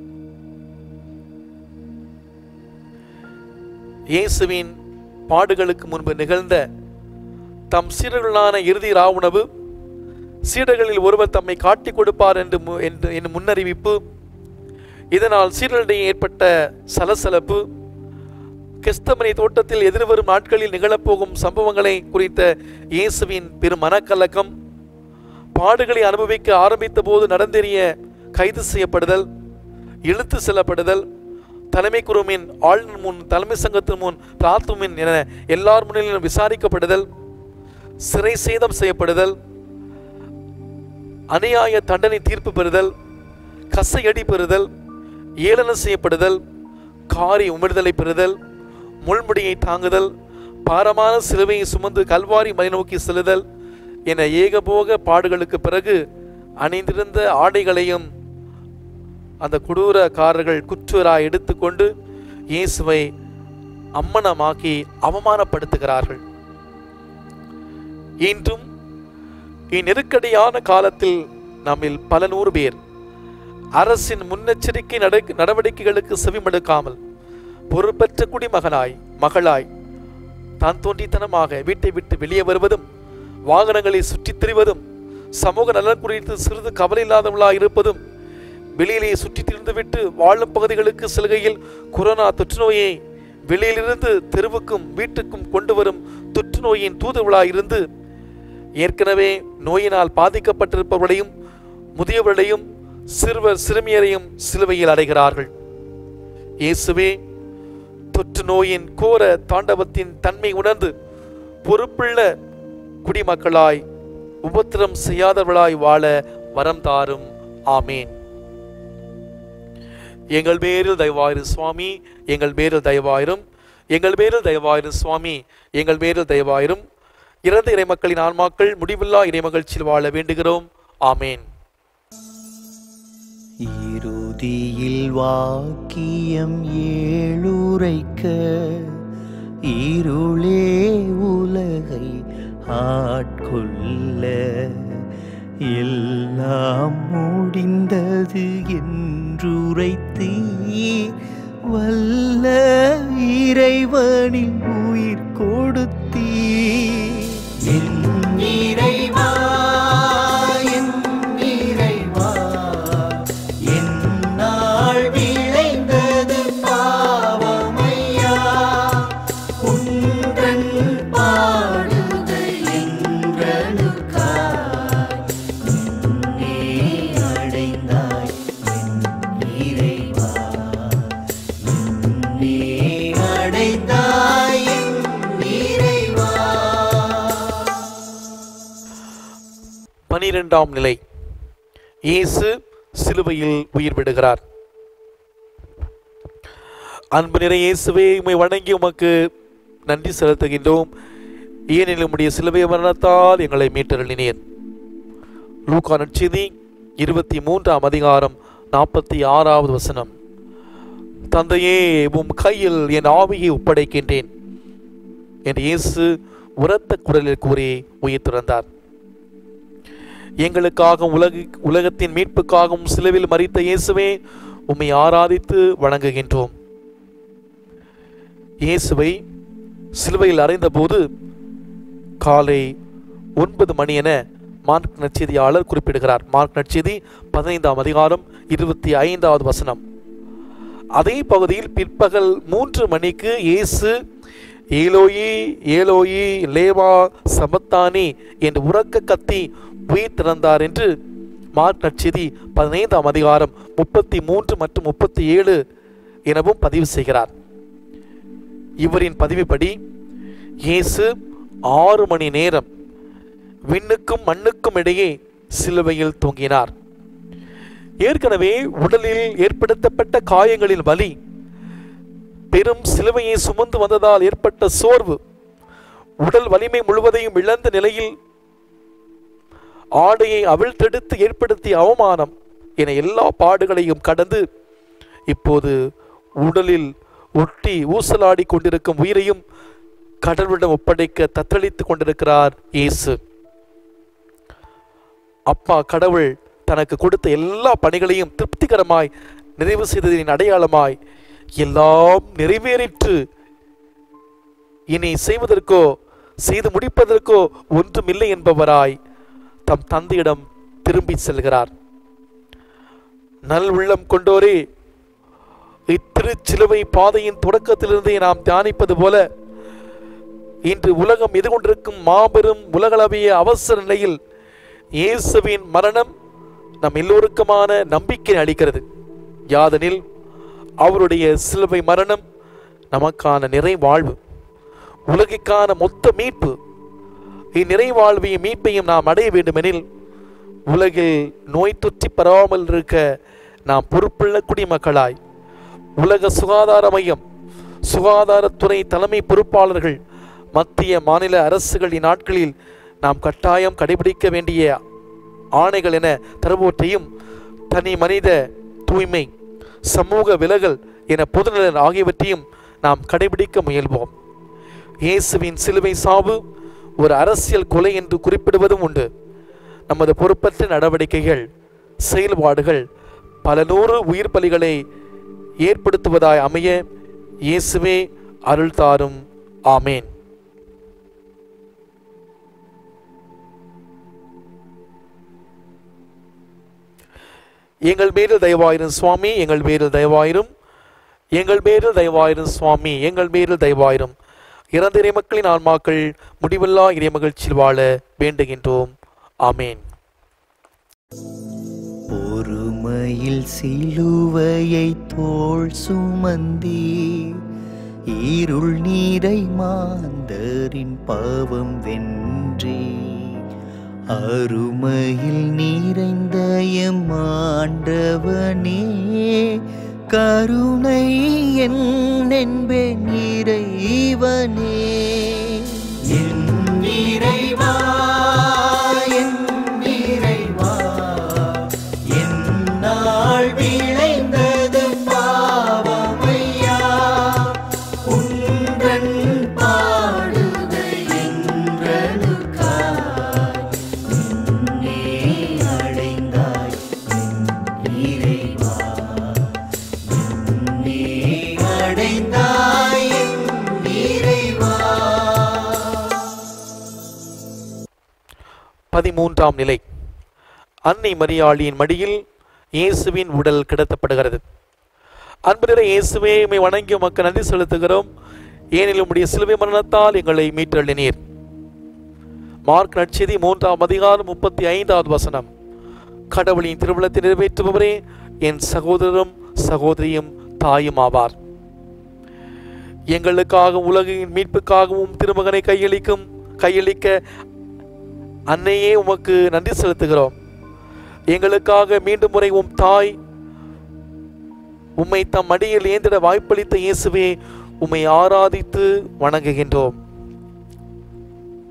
இயேசுவின் பாடுகளுக்கு முன்பு நிகழ்ந்த தம் சீடர்களான இறுதி ராவுணவு சீடர்களில் ஒருவர் தம்மை காட்டிக் கொடுப்பார் என்று மு- என்று என் முன்னறிவிப்பு இதனால் சீடர்களிடையே ஏற்பட்ட சலசலப்பு கெஸ்தமனை தோட்டத்தில் எதிர்வரும் நாட்களில் நிகழப்போகும் சம்பவங்களை குறித்த இயேசுவின் பெரும் மனக்கலக்கம் பாடுகளை அனுபவிக்க ஆரம்பித்த போது நடந்தேறிய கைது செய்யப்படுதல் இழுத்து செல்லப்படுதல் தலைமை குருவின் ஆளுநர் முன் தலைமை சங்கத்தின் முன் பிராத்துமின் என எல்லார் முன்னிலும் விசாரிக்கப்படுதல் சிறை சேதம் செய்யப்படுதல் அநியாய தண்டனை தீர்ப்பு பெறுதல் கசையடி பெறுதல் ஏளனம் செய்யப்படுதல் காரி உமிழ்தலை பெறுதல் முள்முடியை தாங்குதல் பாரமான சிலுவையை சுமந்து கல்வாரி மலை நோக்கி செல்லுதல் என ஏகபோக பாடுகளுக்கு பிறகு அணிந்திருந்த ஆடைகளையும் அந்த கொடூரக்காரர்கள் குற்றுவராய் எடுத்துக்கொண்டு இயேசுவை அம்மனமாக்கி அவமானப்படுத்துகிறார்கள் இன்றும் இந்நெருக்கடியான காலத்தில் நம்மில் பல நூறு பேர் அரசின் முன்னெச்சரிக்கை நட- நடவடிக்கைகளுக்கு செவிமடுக்காமல் பொறுப்பற்ற குடிமகனாய் மகளாய் தான் தோன்றித்தனமாக வீட்டை விட்டு வெளியே வருவதும் வாகனங்களை சுற்றித் திரிவதும் சமூக நலன் குறித்து சிறிது கவலை இல்லாதவர்களாய் இருப்பதும் வெளியிலே சுற்றித் திரிந்துவிட்டு வாழும் பகுதிகளுக்கு செல்கையில் கொரோனா தொற்றுநோயை வெளியிலிருந்து தெருவுக்கும் வீட்டுக்கும் கொண்டு வரும் தொற்றுநோயின் தூதுவளாய் இருந்து ஏற்கனவே நோயினால் பாதிக்கப்பட்டிருப்பவர்களையும் முதியவர்களையும் சிறுவர் சிறுமியரையும் சிலுவையில் அடைகிறார்கள் இயேசுவே தொற்று நோயின் கோர தாண்டவத்தின் தன்மை உணர்ந்து பொறுப்புள்ள குடிமக்களாய் உபத்திரம் செய்யாதவர்களாய் வாழ வரம் தாரும் ஆமேன் எங்கள் பேரில் தயவாயிரு சுவாமி எங்கள் பேரில் தயவாயிரும் எங்கள் பேரில் தயவாயிரும் சுவாமி எங்கள் பேரில் தயவாயிரும் இறந்த இறைமக்களின் ஆன்மாக்கள் முடிவில்லா இறைமகிழ்ச்சியில் வாழ வேண்டுகிறோம் ஆமேன் இறுதியில் வாக்கியம் ஏழுரைக்க இருளே உலகை ஆட்கொள்ள எல்லாம் முடிந்தது என்றுரைத்தீர் வல்ல இறைவனின் உயிர் கொடுத்தீர் என் இறைவா என் இறைவா என்னால் விளைந்தது பாவமையா உன்றன் பாடுகள் என்றனுக்காய் உன்னே அடைந்தாய் என் இறைவா உன்னே அடைந்தாய் என் இறைவா பனிரெண்டாம் நிலை இயேசு சிலுவையில் உயிர் விடுகிறார் அன்பு நிறை இயேசுவே உம்மை வணங்கி உமக்கு நன்றி செலுத்துகின்றோம் ஏனெனில் உம்முடைய சிலுவை மரணத்தால் எங்களை மீட்டருளினீர் லூக்கா நற்செய்தி இருபத்தி மூன்றாம் அதிகாரம் நாற்பத்தி ஆறாவது வசனம் தந்தையே உம் கையில் என் ஆவியை ஒப்படைக்கின்றேன் என்று இயேசு உரத்த குரலில் கூறி உயிர் துறந்தார் எங்களுக்காக உலக உலகத்தின் மீட்புக்காகவும் சிலுவில் மறித்த இயேசுவே உம்மை ஆராதித்து வணங்குகின்றோம் இயேசுவை சிலுவையில் அறைந்தபோது காலை ஒன்பது மணி என மார்க் நற்செய்தியாளர் குறிப்பிடுகிறார் மார்க் நற்செய்தி பதினைந்தாம் அதிகாரம் இருபத்தி ஐந்தாவது வசனம் அதே பகுதியில் பிற்பகல் மூன்று மணிக்கு இயேசு ஏலோயி ஏலோயி லேவா சபத்தானி என்று உறக்க கத்தி உயிர் திறந்தார் என்று மார்க் நற்செய்தி பதினைந்தாம் அதிகாரம் முப்பத்தி மூன்று மற்றும் முப்பத்தி ஏழு எனவும் பதிவு செய்கிறார் இவரின் பதிவுப்படி இயேசு ஆறு மணி நேரம் விண்ணுக்கும் மண்ணுக்கும் இடையே சிலுவையில் தொங்கினார் ஏற்கனவே உடலில் ஏற்படுத்தப்பட்ட காயங்களின் வலி பெரும் சிலுவையை சுமந்து வந்ததால் ஏற்பட்ட சோர்வு உடல் வலிமை முழுவதையும் இழந்த நிலையில் ஆடையை அவிழ்த்தெடுத்து ஏற்படுத்திய அவமானம் என எல்லா பாடுகளையும் கடந்து இப்போது உடலில் ஒட்டி ஊசலாடி கொண்டிருக்கும் உயிரையும் கடவுளிடம் ஒப்படைக்க தத்தளித்துக் கொண்டிருக்கிறார் இயேசு அப்பா கடவுள் தனக்கு கொடுத்த எல்லா பணிகளையும் திருப்திகரமாய் நிறைவு செய்ததின் அடையாளமாய் எல்லாம் நிறைவேறிற்று இனி செய்வதற்கோ செய்து முடிப்பதற்கோ ஒன்றுமில்லை என்பவராய் தம் தந்தையிடம் திரும்பி செல்கிறார் நல் உள்ளம் கொண்டோரே இத்திருச்சிலுவை பாதையின் தொடக்கத்திலிருந்தே நாம் தியானிப்பது போல இன்று உலகம் எதிர்கொண்டிருக்கும் மாபெரும் உலகளவிய அவசர நிலையில் இயேசுவின் மரணம் நம் எல்லோருக்குமான நம்பிக்கை அளிக்கிறது யாதெனில் அவருடைய சிலுவை மரணம் நமக்கான நிறைவாழ்வு உலகிற்கான மொத்த மீட்பு இந்நிறைவாழ்வையும் மீட்பையும் நாம் அடைய வேண்டுமெனில் உலகில் நோய் தொற்றி பரவாமல் இருக்க நாம் பொறுப்புள்ள குடிமக்களாய் உலக சுகாதார மையம் சுகாதாரத்துறை தலைமை பொறுப்பாளர்கள் மத்திய மாநில அரசுகள் இந்நாட்களில் நாம் கட்டாயம் கடைபிடிக்க வேண்டிய ஆணைகள் என தருவோற்றையும் தனி மனித தூய்மை சமூக விலகல் என பொதுநலன் ஆகியவற்றையும் நாம் கடைபிடிக்க முயல்வோம் இயேசுவின் சிலுவை சாவு ஒரு அரசியல் கொலை என்று குறிப்பிடுவதும் உண்டு நமது பொறுப்பற்ற நடவடிக்கைகள் செயல்பாடுகள் பல நூறு உயிர் பலிகளை ஏற்படுத்துவதாய் அமைய இயேசுவே அருள் தாரும் ஆமேன் எங்கள் பேரில் தயவாயிரும் சுவாமி எங்கள் பேரில் தயவாயிரும் எங்கள் பேரில் தயவாயிரும் சுவாமி எங்கள் பேரில் தயவாயிரும் இறந்த இறைமக்களின் ஆன்மாக்கள் முடிவில்லா இறைமகிழ்ச்சியில் வாழ வேண்டுகின்றோம் ஆமேன் பொறுமையில் சிலுவையை தோள் சுமந்தி இருள் நீரை மாந்தரின் பாவம் வென்றே அருமையில் நிறைந்த எம் ஆண்டவனே கருணை என் என்பேன் இறைவனே என் இறைவா என் இறைவா என்னால் விளைந்தது பாவமையா உன்றன் பாடுகை என்றனுக்காய் என்னே அடைந்தாய் என் இறைவா என்னே அடைந்தாய் என் இறைவா பதிமூன்றாம் நிலை அன்னை மரியாளியின் மடியில் இயேசுவின் உடல் கிடத்தப்படுகிறது அன்புநிறை இயேசுவே உம்மை வணங்கி உமக்கு நன்றி செலுத்துகிறோம் ஏனில் உம்முடைய சிலுவை மரணத்தால் எங்களை மீட்டள்ளினீர் மார்க் நற்செய்தி மூன்றாம் அதிகாரம் முப்பத்தி ஐந்தாவது வசனம் கடவுளின் திருவிழத்தை நிறைவேற்றுபவரே என் சகோதரரும் சகோதரியும் தாயும் ஆவார் எங்களுக்காக உலகின் மீட்புக்காகவும் திருமகனை கையளிக்கும் கையளிக்க அன்னையே உமக்கு நன்றி செலுத்துகிறோம் எங்களுக்காக மீண்டும் முறை உம் தாய் உம்மை தம் மடியில் ஏந்திட வாய்ப்பளித்த இயேசுவே உம்மை ஆராதித்து வணங்குகின்றோம்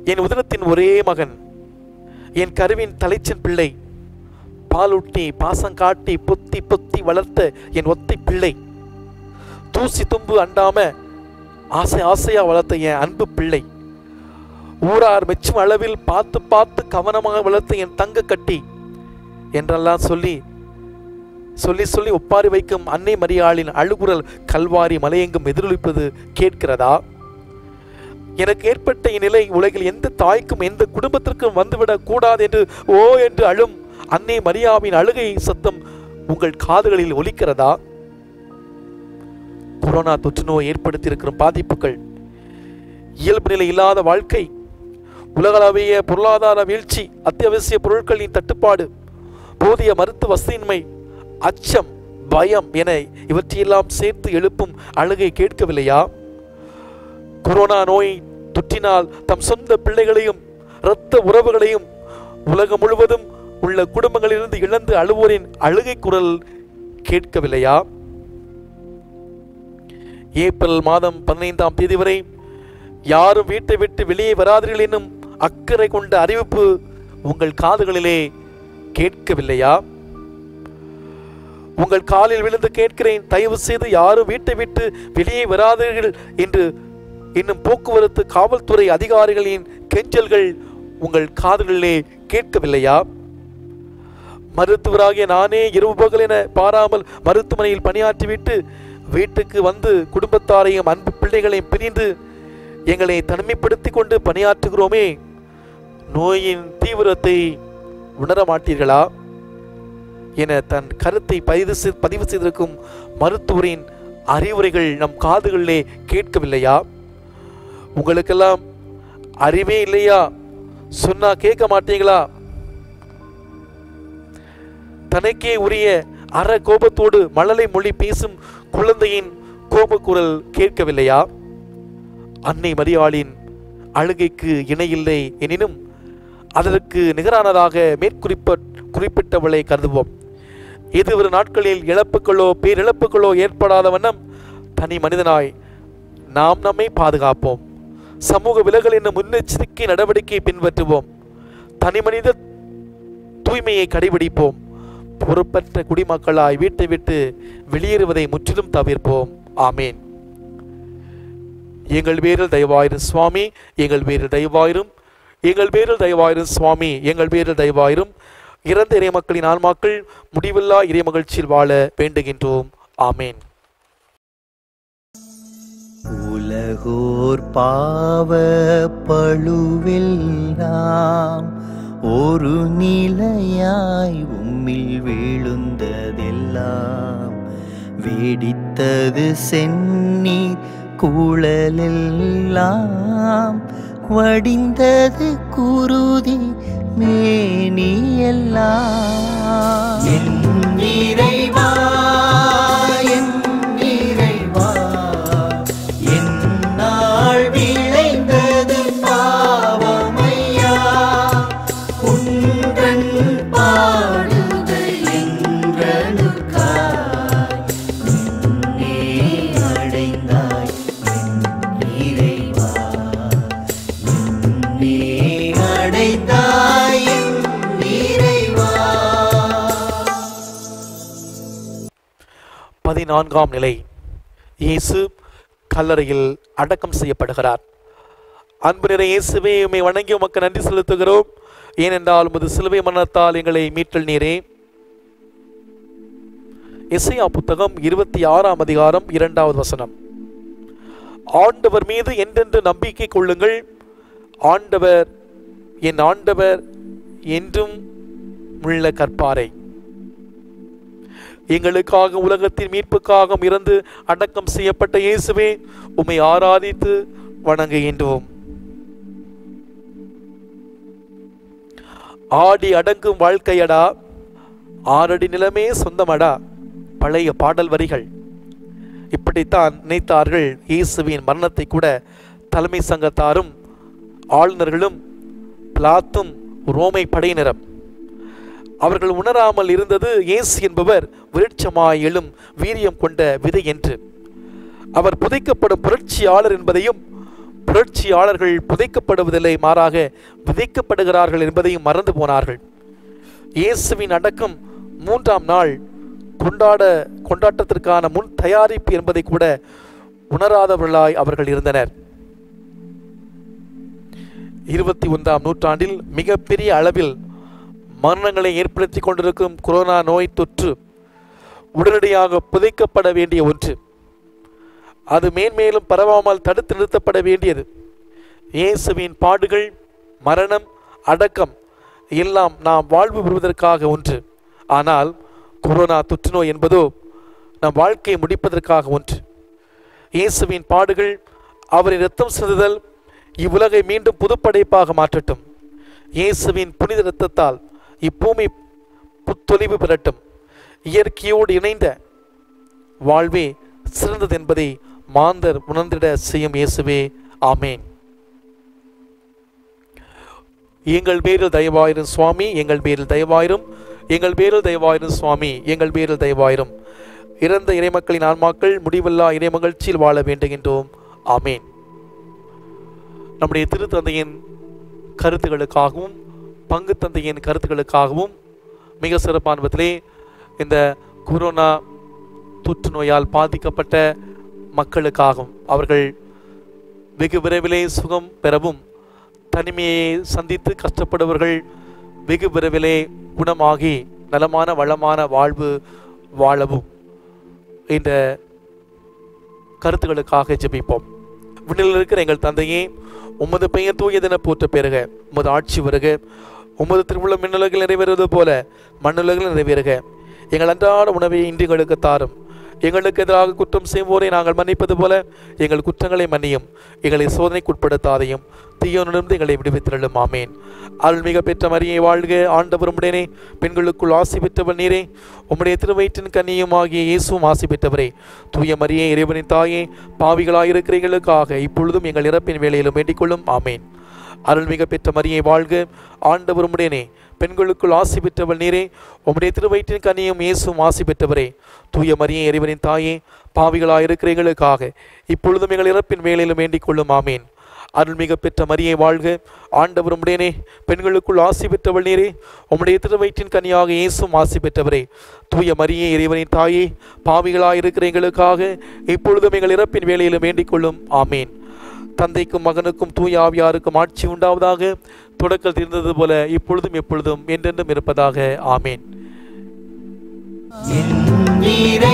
என் உதரத்தின் ஒரே மகன் என் கருவின் தலைச்சன் பிள்ளை பாலூட்டி பாசம் காட்டி பொத்தி பொத்தி வளர்த்த என் ஒத்தை பிள்ளை தூசி தும்பு அண்டாம ஆசை ஆசையா வளர்த்த என் அன்பு பிள்ளை ஊரார் மெச்சும் அளவில் பார்த்து பார்த்து கவனமாக வளர்த்த என் தங்க கட்டி என்றெல்லாம் சொல்லி சொல்லி சொல்லி ஒப்பாரி வைக்கும் அன்னை மரியாளின் அழுகுரல் கல்வாரி மலையெங்கும் எதிரொலிப்பது கேட்கிறதா எனக்கு ஏற்பட்ட இந்நிலை உலகில் எந்த தாய்க்கும் எந்த குடும்பத்திற்கும் வந்துவிடக் கூடாது என்று ஓ என்று அழும் அன்னை மரியாவின் அழுகை சத்தம் உங்கள் காதுகளில் ஒலிக்கிறதா கொரோனா தொற்று நோய் ஏற்படுத்தியிருக்கிற பாதிப்புகள் இயல்பு நிலை இல்லாத வாழ்க்கை உலகளவிய பொருளாதார வீழ்ச்சி அத்தியாவசிய பொருட்களின் தட்டுப்பாடு போதிய மருத்துவ வசதியின்மை அச்சம் பயம் என இவற்றையெல்லாம் சேர்த்து எழுப்பும் அழுகை கேட்கவில்லையா கொரோனா நோய் தொற்றினால் தம் சொந்த பிள்ளைகளையும் இரத்த உறவுகளையும் உலகம் முழுவதும் உள்ள குடும்பங்களிலிருந்து இழந்து அழுவோரின் அழுகை குரல் கேட்கவில்லையா ஏப்ரல் மாதம் பதினைந்தாம் தேதி வரை யாரும் வீட்டை விட்டு வெளியே வராதீர்கள் என்னும் அக்கறை கொண்ட அறிவிப்பு உங்கள் காதுகளிலே கேட்கவில்லையா உங்கள் காலில் விழுந்து கேட்கிறேன் தயவு செய்து யாரும் வீட்டை விட்டு வெளியே வராதீர்கள் என்று இன்னும் போக்குவரத்து காவல்துறை அதிகாரிகளின் கெஞ்சல்கள் உங்கள் காதுகளிலே கேட்கவில்லையா மருத்துவராகிய நானே இரவு பகல் என பாராமல் மருத்துவமனையில் பணியாற்றிவிட்டு வீட்டுக்கு வந்து குடும்பத்தாரையும் அன்பு பிள்ளைகளையும் பிரிந்து எங்களை தனிமைப்படுத்தி கொண்டு பணியாற்றுகிறோமே நோயின் தீவிரத்தை உணர மாட்டீர்களா என தன் கருத்தை பதிவு செய்- பதிவு செய்திருக்கும் மருத்துவரின் அறிவுரைகள் நம் காதுகளிலே கேட்கவில்லையா உங்களுக்கெல்லாம் அறிவே இல்லையா சொன்னா கேட்க மாட்டீங்களா தனக்கே உரிய அற கோபத்தோடு மழலை மொழி பேசும் குழந்தையின் கோபக்குரல் கேட்கவில்லையா அன்னை மரியாளின் அழுகைக்கு இணையில்லை எனினும் அதற்கு நிகரானதாக மேற்குறிப்ப குறிப்பிட்டவளை கருதுவோம் இது ஒரு நாட்களில் இழப்புகளோ பேரிழப்புகளோ ஏற்படாத வண்ணம் தனி மனிதனாய் நாம் நம்மை பாதுகாப்போம் சமூக விலகல் என்னும் முன்னெச்சரிக்கை நடவடிக்கையை பின்பற்றுவோம் தனி மனித தூய்மையை கடைபிடிப்போம் பொறுப்பற்ற குடிமக்களாய் வீட்டை விட்டு வெளியேறுவதை முற்றிலும் தவிர்ப்போம் ஆமேன் எங்கள் பேரில் தயவாயிரும் சுவாமி எங்கள் பேரில் தயவாயிரும் எங்கள் பேரில் தயவாயிரும் சுவாமி எங்கள் பேரில் தயவாயிரும் இறந்த இறைமக்களின் ஆன்மாக்கள் முடிவில்லா இறைமகிழ்ச்சியில் வாழ வேண்டுகின்றோம் ஆமேன் உலகோர் பாவ பழுவெல்லாம் ஒரு நிலையாய் உம்மில் விழுந்ததெல்லாம் வெடித்தது செந்நீர் குழலெல்லாம் வடிந்தது குருதி மேனியெல்லாம் என் இறைவா என் இறைவா என்னால் விளைந்தது பாவமையா உன்றன் பாடுகள் என்றனுக்காய் உன்னே அடைந்தாய் என் இறைவா உன்னே அடைந்தாய் என் இறைவா பதினான்காம் நிலை இயேசு கல்லறையில் அடக்கம் செய்யப்படுகிறார் அன்பு நிறை இயேசுவே உம்மை வணங்கி உமக்கு நன்றி செலுத்துகிறோம் ஏனென்றால் உமது சிலுவை மரணத்தால் எங்களை மீட்டல் நீரே எஸ்ஐயா புத்தகம் இருபத்தி ஆறாம் அதிகாரம் இரண்டாவது வசனம் ஆண்டவர் மீது என்றென்று நம்பிக்கை கொள்ளுங்கள் ஆண்டவர் என் ஆண்டவர் என்றும் உள்ள கற்பாரை எங்களுக்காக உலகத்தின் மீட்புக்காக இறந்து அடக்கம் செய்யப்பட்ட இயேசுவே உம்மை ஆராதித்து வணங்குகின்றோம் ஆடி அடங்கும் வாழ்க்கையடா ஆறடி நிலமே சொந்தமடா பழைய பாடல் வரிகள் இப்படித்தான் நினைத்தார்கள் இயேசுவின் மரணத்தை கூட தலைமை சங்கத்தாரும் ஆளுநர்களும் பிளாத்தும் ரோமை படையினரும் அவர்கள் உணராமல் இருந்தது இயேசு என்பவர் விருட்சமாய் எழும் வீரியம் கொண்ட விதை என்று அவர் புதைக்கப்படும் புரட்சியாளர் என்பதையும் புரட்சியாளர்கள் புதைக்கப்படுவதில்லை மாறாக விதைக்கப்படுகிறார்கள் என்பதையும் மறந்து போனார்கள் இயேசுவின் அடக்கம் மூன்றாம் நாள் கொண்டாட கொண்டாட்டத்திற்கான முன் தயாரிப்பு என்பதை கூட உணராதவர்களாய் அவர்கள் இருந்தனர் இருபத்தி ஒன்றாம் நூற்றாண்டில் மிகப்பெரிய அளவில் மரணங்களை ஏற்படுத்தி கொண்டிருக்கும் கொரோனா நோய் தொற்று உடனடியாக புதைக்கப்பட வேண்டிய ஒன்று அது மேன்மேலும் பரவாமல் தடுத்து நிறுத்தப்பட வேண்டியது இயேசுவின் பாடுகள் மரணம் அடக்கம் எல்லாம் நாம் வாழ்வு பெறுவதற்காக ஒன்று ஆனால் கொரோனா தொற்றுநோய் என்பதோ நம் வாழ்க்கையை முடிப்பதற்காக ஒன்று இயேசுவின் பாடுகள் அவரின் இரத்தம் சிந்துதல் இவ்வுலகை மீண்டும் புதுப்படைப்பாக மாற்றட்டும் இயேசுவின் புனித இரத்தத்தால் இப்பூமி புத்தொலிவு பெறட்டும் இயற்கையோடு இணைந்த வாழ்வே சிறந்தது என்பதை மாந்தர் உணர்ந்திட செய்யும் இயேசுவே ஆமேன் எங்கள் பேரில் தயவாயிரும் சுவாமி எங்கள் பேரில் தயவாயிரும் எங்கள் பேரில் தயவாயிரும் சுவாமி எங்கள் பேரில் தயவாயிரும் இறந்த இறைமக்களின் ஆன்மாக்கள் முடிவில்லா இறை மகிழ்ச்சியில் வாழ வேண்டுகின்றோம் ஆமேன் நம்முடைய திருத்தந்தையின் கருத்துக்களுக்காகவும் பங்கு தந்தையின் கருத்துக்களுக்காகவும் மிக சிறப்பான விதத்திலே இந்த கொரோனா தொற்று நோயால் பாதிக்கப்பட்ட மக்களுக்காகவும் அவர்கள் வெகு விரைவிலே சுகம் பெறவும் தனிமையை சந்தித்து கஷ்டப்படுபவர்கள் வெகு விரைவிலே குணமாகி நலமான வளமான வாழ்வு வாழவும் இந்த கருத்துக்களுக்காக ஜெபிப்போம் விண்ணில் இருக்கிற எங்கள் தந்தையே உமது பெயர் தூயதென போற்ற பெறுக உமது ஆட்சி வருக உமது திருவுள்ள மின்னுலகில் நிறைவேறுவது போல மண்ணுலகில் நிறைவேறுக எங்கள் அன்றாட உணவை இன்று எங்களுக்கு தாரும் எங்களுக்கு எதிராக குற்றம் செய்வோரை நாங்கள் மன்னிப்பது போல எங்கள் குற்றங்களை மன்னியும் எங்களை சோதனைக்குட்படுத்தாதையும் தீயோனிலிருந்து எங்களை விடுவித்திரளும் ஆமேன் அருள்மிக பெற்ற மரியை வாழ்க ஆண்டவரும் உடனே பெண்களுக்குள் ஆசி பெற்றவர் நீரே உம்முடைய திருவயிற்றின் கன்னியும் ஆகிய இயேசுவும் ஆசி பெற்றவரே தூய மரியே இறைவனின் தாயே பாவிகளாயிருக்கிற எங்களுக்காக இப்பொழுதும் எங்கள் இறப்பின் வேலையிலும் வேண்டிக் கொள்ளும் ஆமேன் அருள்மிக பெற்ற மரியை வாழ்க ஆண்டவர் உம்முடையனே பெண்களுக்குள் ஆசி பெற்றவள் நீரே உம்முடைய திருவயிற்றின் கனியும் இயேசுவும் ஆசி பெற்றவரே தூய மரியே இறைவனின் தாயே பாவிகளாயிருக்கிற எங்களுக்காக இப்பொழுதும் எங்கள் இறப்பின் வேலையிலும் வேண்டிக் கொள்ளும் ஆமேன் அருள்மிக பெற்ற மரியை வாழ்க ஆண்டவர் உம்முடையனே பெண்களுக்குள் ஆசி பெற்றவள் நீரே உம்முடைய திருவயிற்றின் கனியாக இயேசுவும் ஆசி பெற்றவரே தூய மரியே இறைவனின் தாயே பாவிகளாயிருக்கிற எங்களுக்காக இப்பொழுதும் எங்கள் இறப்பின் வேலையிலும் வேண்டிக் கொள்ளும் ஆமேன் தந்தைக்கும் மகனுக்கும் தூய ஆவியாருக்கும் ஆட்சி உண்டாவதாக தொடக்கல் இருந்தது போல இப்பொழுதும் எப்பொழுதும் என்றென்றும் இருப்பதாக ஆமேன் என் நீரை